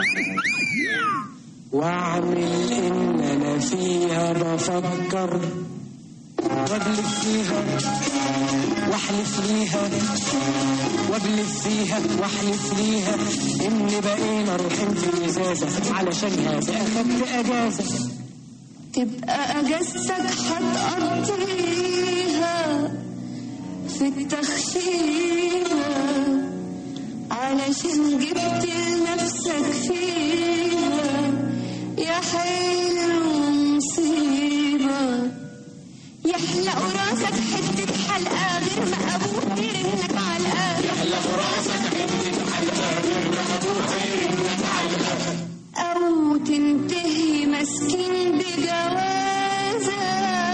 واعمل ان انا فيها بفكر واجلس فيها واحلف ليها واجلس فيها واحلف ليها ان بقينا رايحين في ازازه علشان هذا اخدت اجازه تبقى أجازتك هتقضيها في التخشيبة علشان جبت لنفسك فيها يا حيل المصيبة يحلق راسك حتة حلقة غير ما أبوك يرنك علقة يحلق راسك حتة حلقة غير ما أبوك يرنك علقة أو تنتهي مسكين بجوازة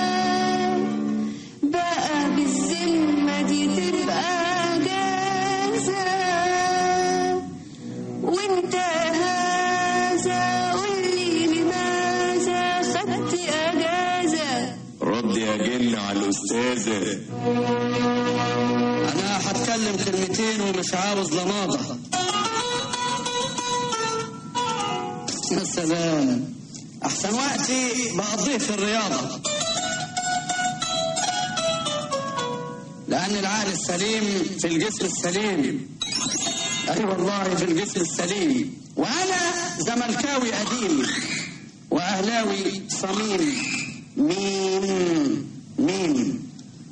بقى بالذمة دي تبقى جازة وانت هذا قولي لماذا خدت أجازة رد يا جن على الأستاذة انا هتكلم كلمتين ومش عاوز لماضه يا سلام احسن وقتي بقضيه في الرياضه لان العقل السليم في الجسم السليم اي والله في الجسم السليم وانا زملكاوي قديم واهلاوي صميم مين مين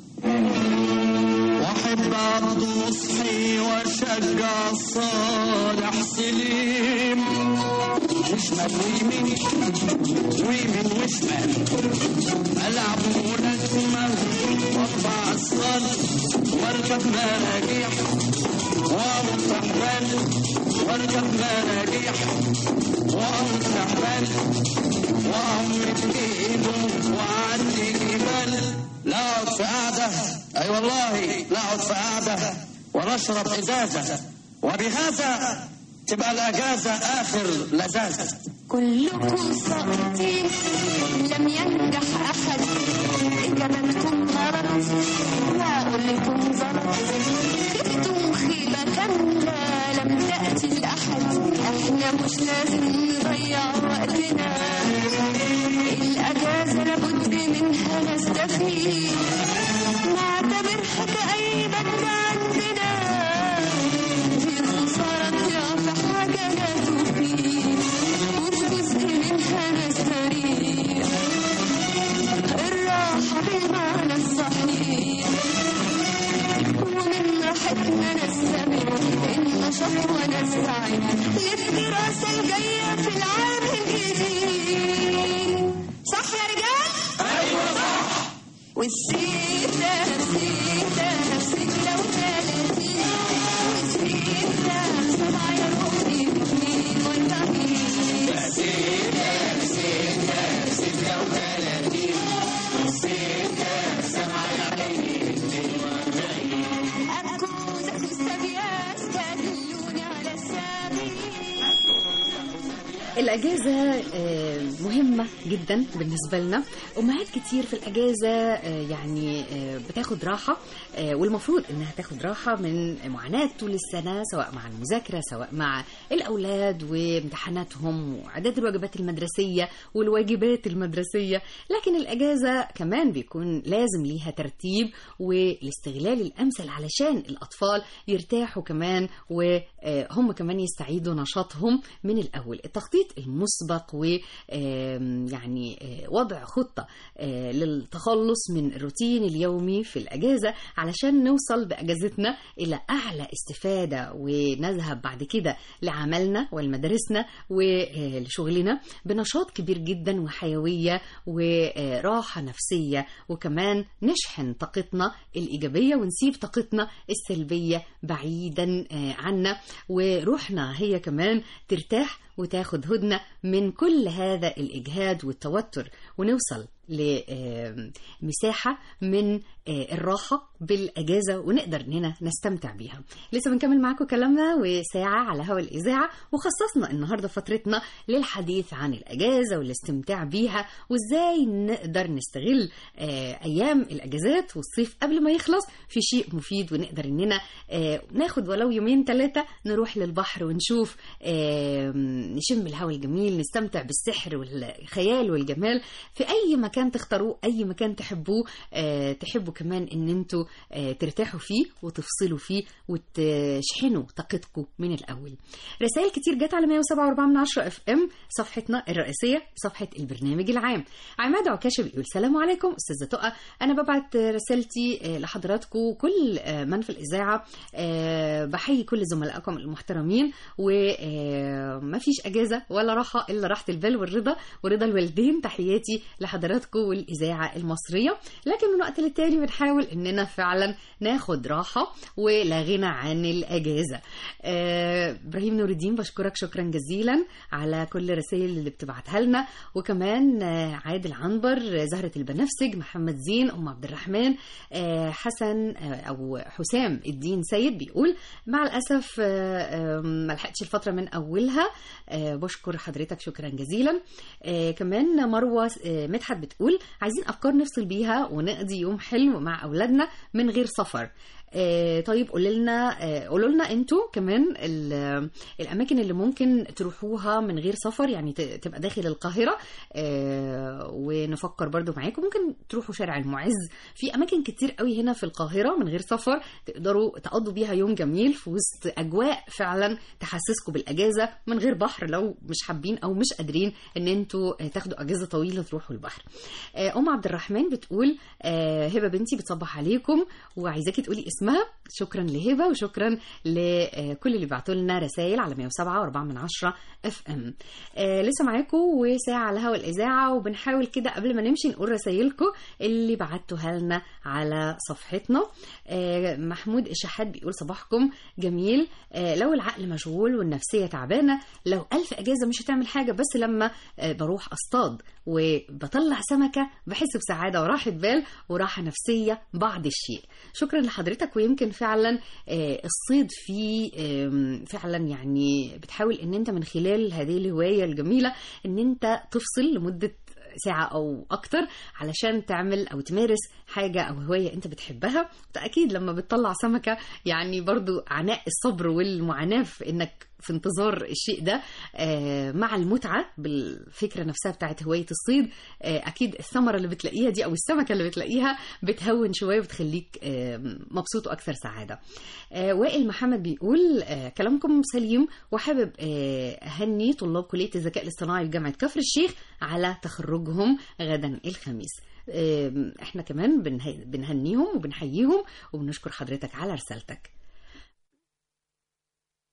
واحب عبد نصحي واشجع صالح سليم وشمال ويمين ويمين وشمال العب ملاكمة وارفع اصفار واركب مراجيح وامط حبال واركب مراجيح وامط حبال وامط ايده وعدي جبال لا اقعد في قعده اي والله لا اقعد في قعده ولا اشرب ازازه وبهذا تبقى الاجازه اخر لذاذه كلكم ساقطين لم ينجح أحد إجابتكم غلط وأقول لكم غلط خفتم خيبة كاملة لم تأتي لأحد إحنا مش لازم نضيع وقتنا الأجازة لابد منها نستفيد نعتبرها كأي بند عندنا في خسارة في حاجة لا تفيد وفي جزء منها نستريح الراحة بالمعنى الصحيح ومن الأجازة آه، مهمة جدا بالنسبة لنا أمهات كتير في الأجازة آه، يعني آه، بتاخد راحة آه، والمفروض إنها تاخد راحة من معاناة طول السنة سواء مع المذاكرة سواء مع الأولاد وامتحاناتهم وإعداد الواجبات المدرسية والواجبات المدرسية لكن الأجازة كمان بيكون لازم ليها ترتيب والاستغلال الأمثل علشان الأطفال يرتاحوا كمان وهم كمان يستعيدوا نشاطهم من الأول التخطيط المسبق ويعني وضع خطة آه، للتخلص من الروتين اليومي في الأجازة علشان نوصل بأجازتنا إلى أعلى استفادة ونذهب بعد كده لعملنا ولمدارسنا ولشغلنا بنشاط كبير جدا وحيوية وراحة نفسية وكمان نشحن طاقتنا الإيجابية ونسيب طاقتنا السلبية بعيدا آه، عنا وروحنا هي كمان ترتاح وتاخد هدنة من كل هذا الإجهاد والتوتر ونوصل لمساحة من آه، الراحة بالأجازة ونقدر إننا نستمتع بيها لسه بنكمل معاكم كلامنا وساعة على هوا الإذاعة وخصصنا النهاردة فترتنا للحديث عن الأجازة والاستمتاع بيها وإزاي نقدر نستغل آه، أيام الأجازات والصيف قبل ما يخلص في شيء مفيد ونقدر إننا آه، ناخد ولو يومين ثلاثة نروح للبحر ونشوف آه، نشم الهواء الجميل نستمتع بالسحر والخيال والجمال في أي مكان تختاروه أي مكان تحبوه آه، تحبوا كمان إن انتوا آه، ترتاحوا فيه وتفصلوا فيه وتشحنوا طاقتكم من الأول رسائل كتير جت على 107.4 من 10 اف ام صفحتنا الرئيسية صفحة البرنامج العام عماد عكاشة بيقول سلام عليكم أستاذة تقى أنا ببعت رسالتي آه، لحضراتكم كل آه، من في الإذاعة آه، بحيي كل زملائكم المحترمين وما فيش أجازة ولا راحة إلا راحة البال والرضا ورضا الوالدين تحياتي لحضراتكم والإذاعة المصرية لكن من وقت للتاني بنحاول إننا فعلا ناخد راحة ولا غنى عن الأجازة آه، إبراهيم نور الدين بشكرك شكرا جزيلا على كل الرسائل اللي بتبعتها لنا وكمان آه، عادل عنبر زهرة البنفسج محمد زين أم عبد الرحمن آه، حسن آه، أو حسام الدين سيد بيقول مع الأسف آه، آه، ما لحقتش الفترة من أولها آه، بشكر حضرتك شكرا جزيلا آه، كمان مروة آه، مدحت بتقول عايزين أفكار نفصل بيها ونقضي يوم حلو مع أولادنا من غير سفر آه، طيب قولوا لنا آه، قولوا لنا انتوا كمان ال- الاماكن اللي ممكن تروحوها من غير سفر يعني ت- تبقى داخل القاهره آه، ونفكر برضو معاكم ممكن تروحوا شارع المعز في اماكن كتير قوي هنا في القاهره من غير سفر تقدروا تقضوا بيها يوم جميل في وسط اجواء فعلا تحسسكم بالاجازه من غير بحر لو مش حابين او مش قادرين ان انتوا آه، تاخدوا اجازه طويله تروحوا البحر آه، ام عبد الرحمن بتقول آه، هبه بنتي بتصبح عليكم وعايزاكي تقولي اسمها شكرا لهبه وشكرا لكل اللي بعتوا لنا رسائل على 107 و4 من 10 اف ام آه لسه معاكم وساعه على هوا الاذاعه وبنحاول كده قبل ما نمشي نقول رسائلكم اللي بعتوها لنا على صفحتنا آه محمود الشحات بيقول صباحكم جميل آه لو العقل مشغول والنفسيه تعبانه لو ألف اجازه مش هتعمل حاجه بس لما آه بروح اصطاد وبطلع سمكه بحس بسعاده وراحه بال وراحه نفسيه بعض الشيء شكرا لحضرتك ويمكن فعلا آه، الصيد فيه آم، فعلا يعني بتحاول ان انت من خلال هذه الهوايه الجميله ان انت تفصل لمده ساعة أو أكتر علشان تعمل أو تمارس حاجة أو هواية أنت بتحبها أكيد لما بتطلع سمكة يعني برضو عناء الصبر والمعاناة في إنك في انتظار الشيء ده آه، مع المتعة بالفكرة نفسها بتاعت هواية الصيد آه، أكيد الثمرة اللي بتلاقيها دي أو السمكة اللي بتلاقيها بتهون شوية وبتخليك آه، مبسوط وأكثر سعادة آه، وائل محمد بيقول آه، كلامكم سليم وحابب آه، أهني طلاب كلية الذكاء الاصطناعي بجامعة كفر الشيخ على تخرجهم غدا الخميس آه، احنا كمان بنه- بنهنيهم وبنحييهم وبنشكر حضرتك على رسالتك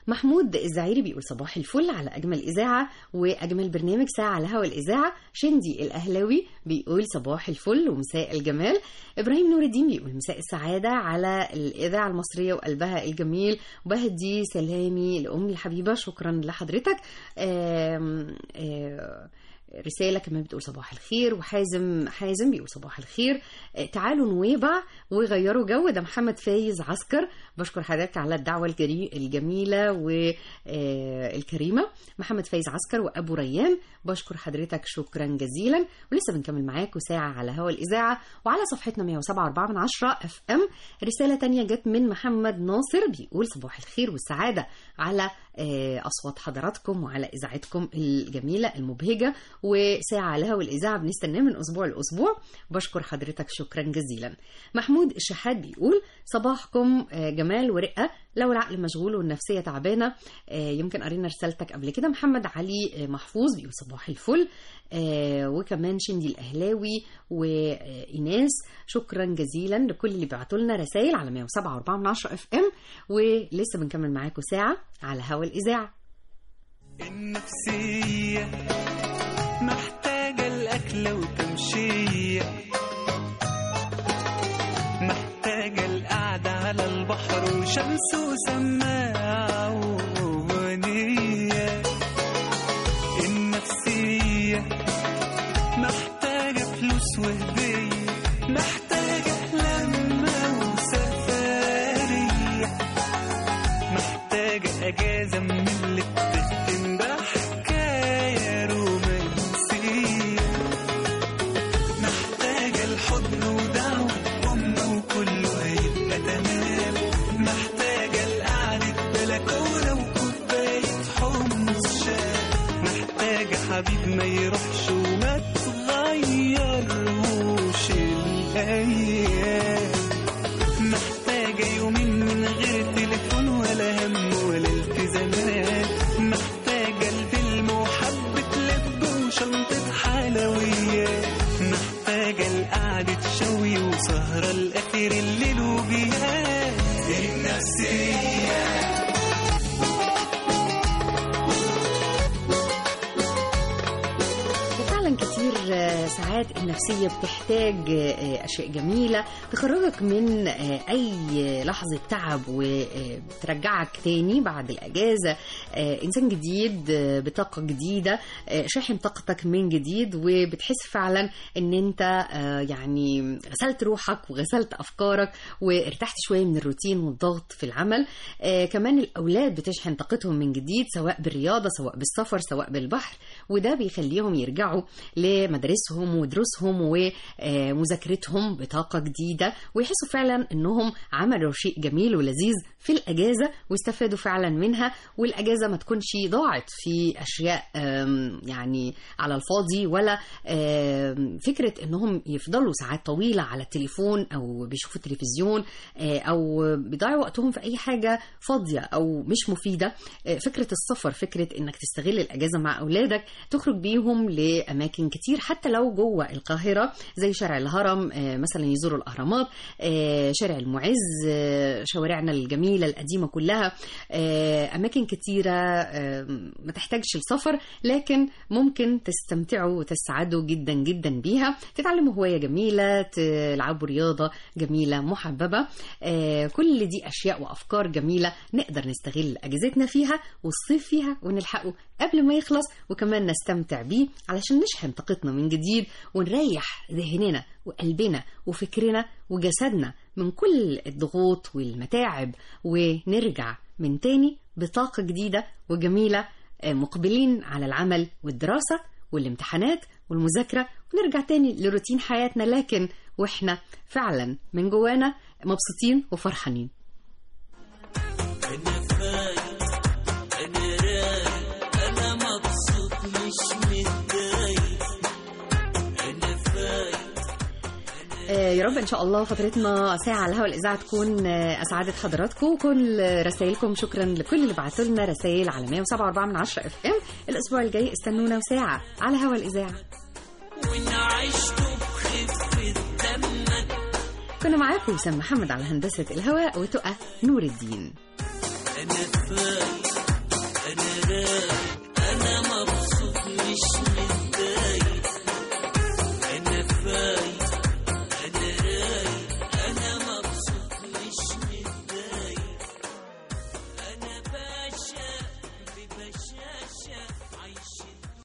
محمود الزعيري بيقول صباح الفل على اجمل اذاعه واجمل برنامج ساعه على هوا الاذاعه شندي الاهلاوي بيقول صباح الفل ومساء الجمال ابراهيم نور الدين بيقول مساء السعاده على الاذاعه المصريه وقلبها الجميل وبهدي سلامي لامي الحبيبه شكرا لحضرتك آم آم رسالة كمان بتقول صباح الخير وحازم حازم بيقول صباح الخير آه، تعالوا نويبع وغيروا جو ده محمد فايز عسكر بشكر حضرتك على الدعوة الجري الجميلة والكريمة محمد فايز عسكر وأبو ريان بشكر حضرتك شكرا جزيلا ولسه بنكمل معاكم ساعة على هوا الإذاعة وعلى صفحتنا 107.4 من 10 اف ام رسالة تانية جت من محمد ناصر بيقول صباح الخير والسعادة على آه، أصوات حضراتكم وعلى إذاعتكم الجميلة المبهجة وساعة على هوا الإذاعة بنستناه من أسبوع لأسبوع بشكر حضرتك شكرا جزيلا محمود الشحات بيقول صباحكم آه، جمال ورقة لو العقل مشغول والنفسية تعبانة آه، يمكن قرينا رسالتك قبل كده محمد علي آه، محفوظ بيقول صباح الفل آه، وكمان شندي الأهلاوي وإيناس شكرا جزيلا لكل اللي بعتوا لنا رسائل على 107.4 من 10 اف ام ولسه بنكمل معاكم ساعة على هوا الإذاعة النفسية محتاجة الأكلة وتمشية محتاجة القعدة على البحر وشمس وسماعة وأغنية النفسية محتاجة فلوس وهدية محتاجة لمة وسفرية محتاجة أجازة من اللي بتختم بحكاية رومانسية محتاجة الحضن ودعوة أم وكله هيبقى تمام محتاجة القعدة بلكونة وكوباية حمص شاي محتاجة حبيب ما يروحش وما تغيرهوش الأيام محتاجة يومين من غير تليفون ولا هم ولا التزامات محتاجة الفيلم وحبة لب وشنطة حلويات محتاجة القعدة شوي وسهرة الآخر الليل وجيات النفسية وفعلا كتير آه، ساعات النفسية بتحتاج آه، أشياء جميلة تخرجك من آه، أي لحظة تعب وترجعك تاني بعد الأجازة آه، إنسان جديد آه، بطاقة جديدة آه، شاحن طاقتك من جديد وبتحس فعلا إن أنت آه، يعني غسلت روحك وغسلت أفكارك وارتحت شوية من الروتين والضغط في العمل آه، كمان الأولاد بتشحن طاقتهم من جديد سواء بالرياضة سواء بالسفر سواء بالبحر وده بيخليهم يرجعوا لمدارسهم ودروسهم ومذاكرتهم بطاقة جديدة ويحسوا فعلا انهم عملوا شيء جميل ولذيذ في الأجازة واستفادوا فعلا منها والأجازة ما تكونش ضاعت في أشياء آم، يعني على الفاضي ولا آم، فكرة انهم يفضلوا ساعات طويلة على التليفون او بيشوفوا التلفزيون آه، او بيضيعوا وقتهم في اي حاجة فاضية او مش مفيدة آه، فكرة السفر فكرة انك تستغل الأجازة مع أولادك تخرج بيهم لأماكن كتير حتى لو جوه القاهرة زي شارع الهرم آه، مثلا يزوروا الأهرامات آه، شارع المعز آه، شوارعنا الجميلة القديمة كلها آه، أماكن كتيرة آه، ما تحتاجش السفر لكن ممكن تستمتعوا وتسعدوا جدا جدا بيها تتعلموا هواية جميلة تلعبوا رياضة جميلة محببة آه، كل دي أشياء وأفكار جميلة نقدر نستغل أجازتنا فيها والصيف فيها ونلحقه قبل ما يخلص وكمان نستمتع بيه علشان نشحن طاقتنا من جديد ونريح ذهننا وقلبنا وفكرنا وجسدنا من كل الضغوط والمتاعب ونرجع من تاني بطاقة جديدة وجميلة آه، مقبلين على العمل والدراسة والامتحانات والمذاكرة ونرجع تاني لروتين حياتنا لكن واحنا فعلا من جوانا مبسوطين وفرحانين أنا فايق أنا رايق أنا مبسوط مش متضايق أنا فايق آه، يا رب ان شاء الله فترتنا ساعه على الهواء الاذاعه تكون آه، اسعدت حضراتكم وكل رسائلكم شكرا لكل اللي بعتوا لنا رسائل على 107.4 من 10 اف ام الاسبوع الجاي استنونا وساعه على هوا الاذاعه وإن عشته بخفة دمك كنا معاكم وسام محمد على هندسه الهواء وتقى نور الدين أنا فايق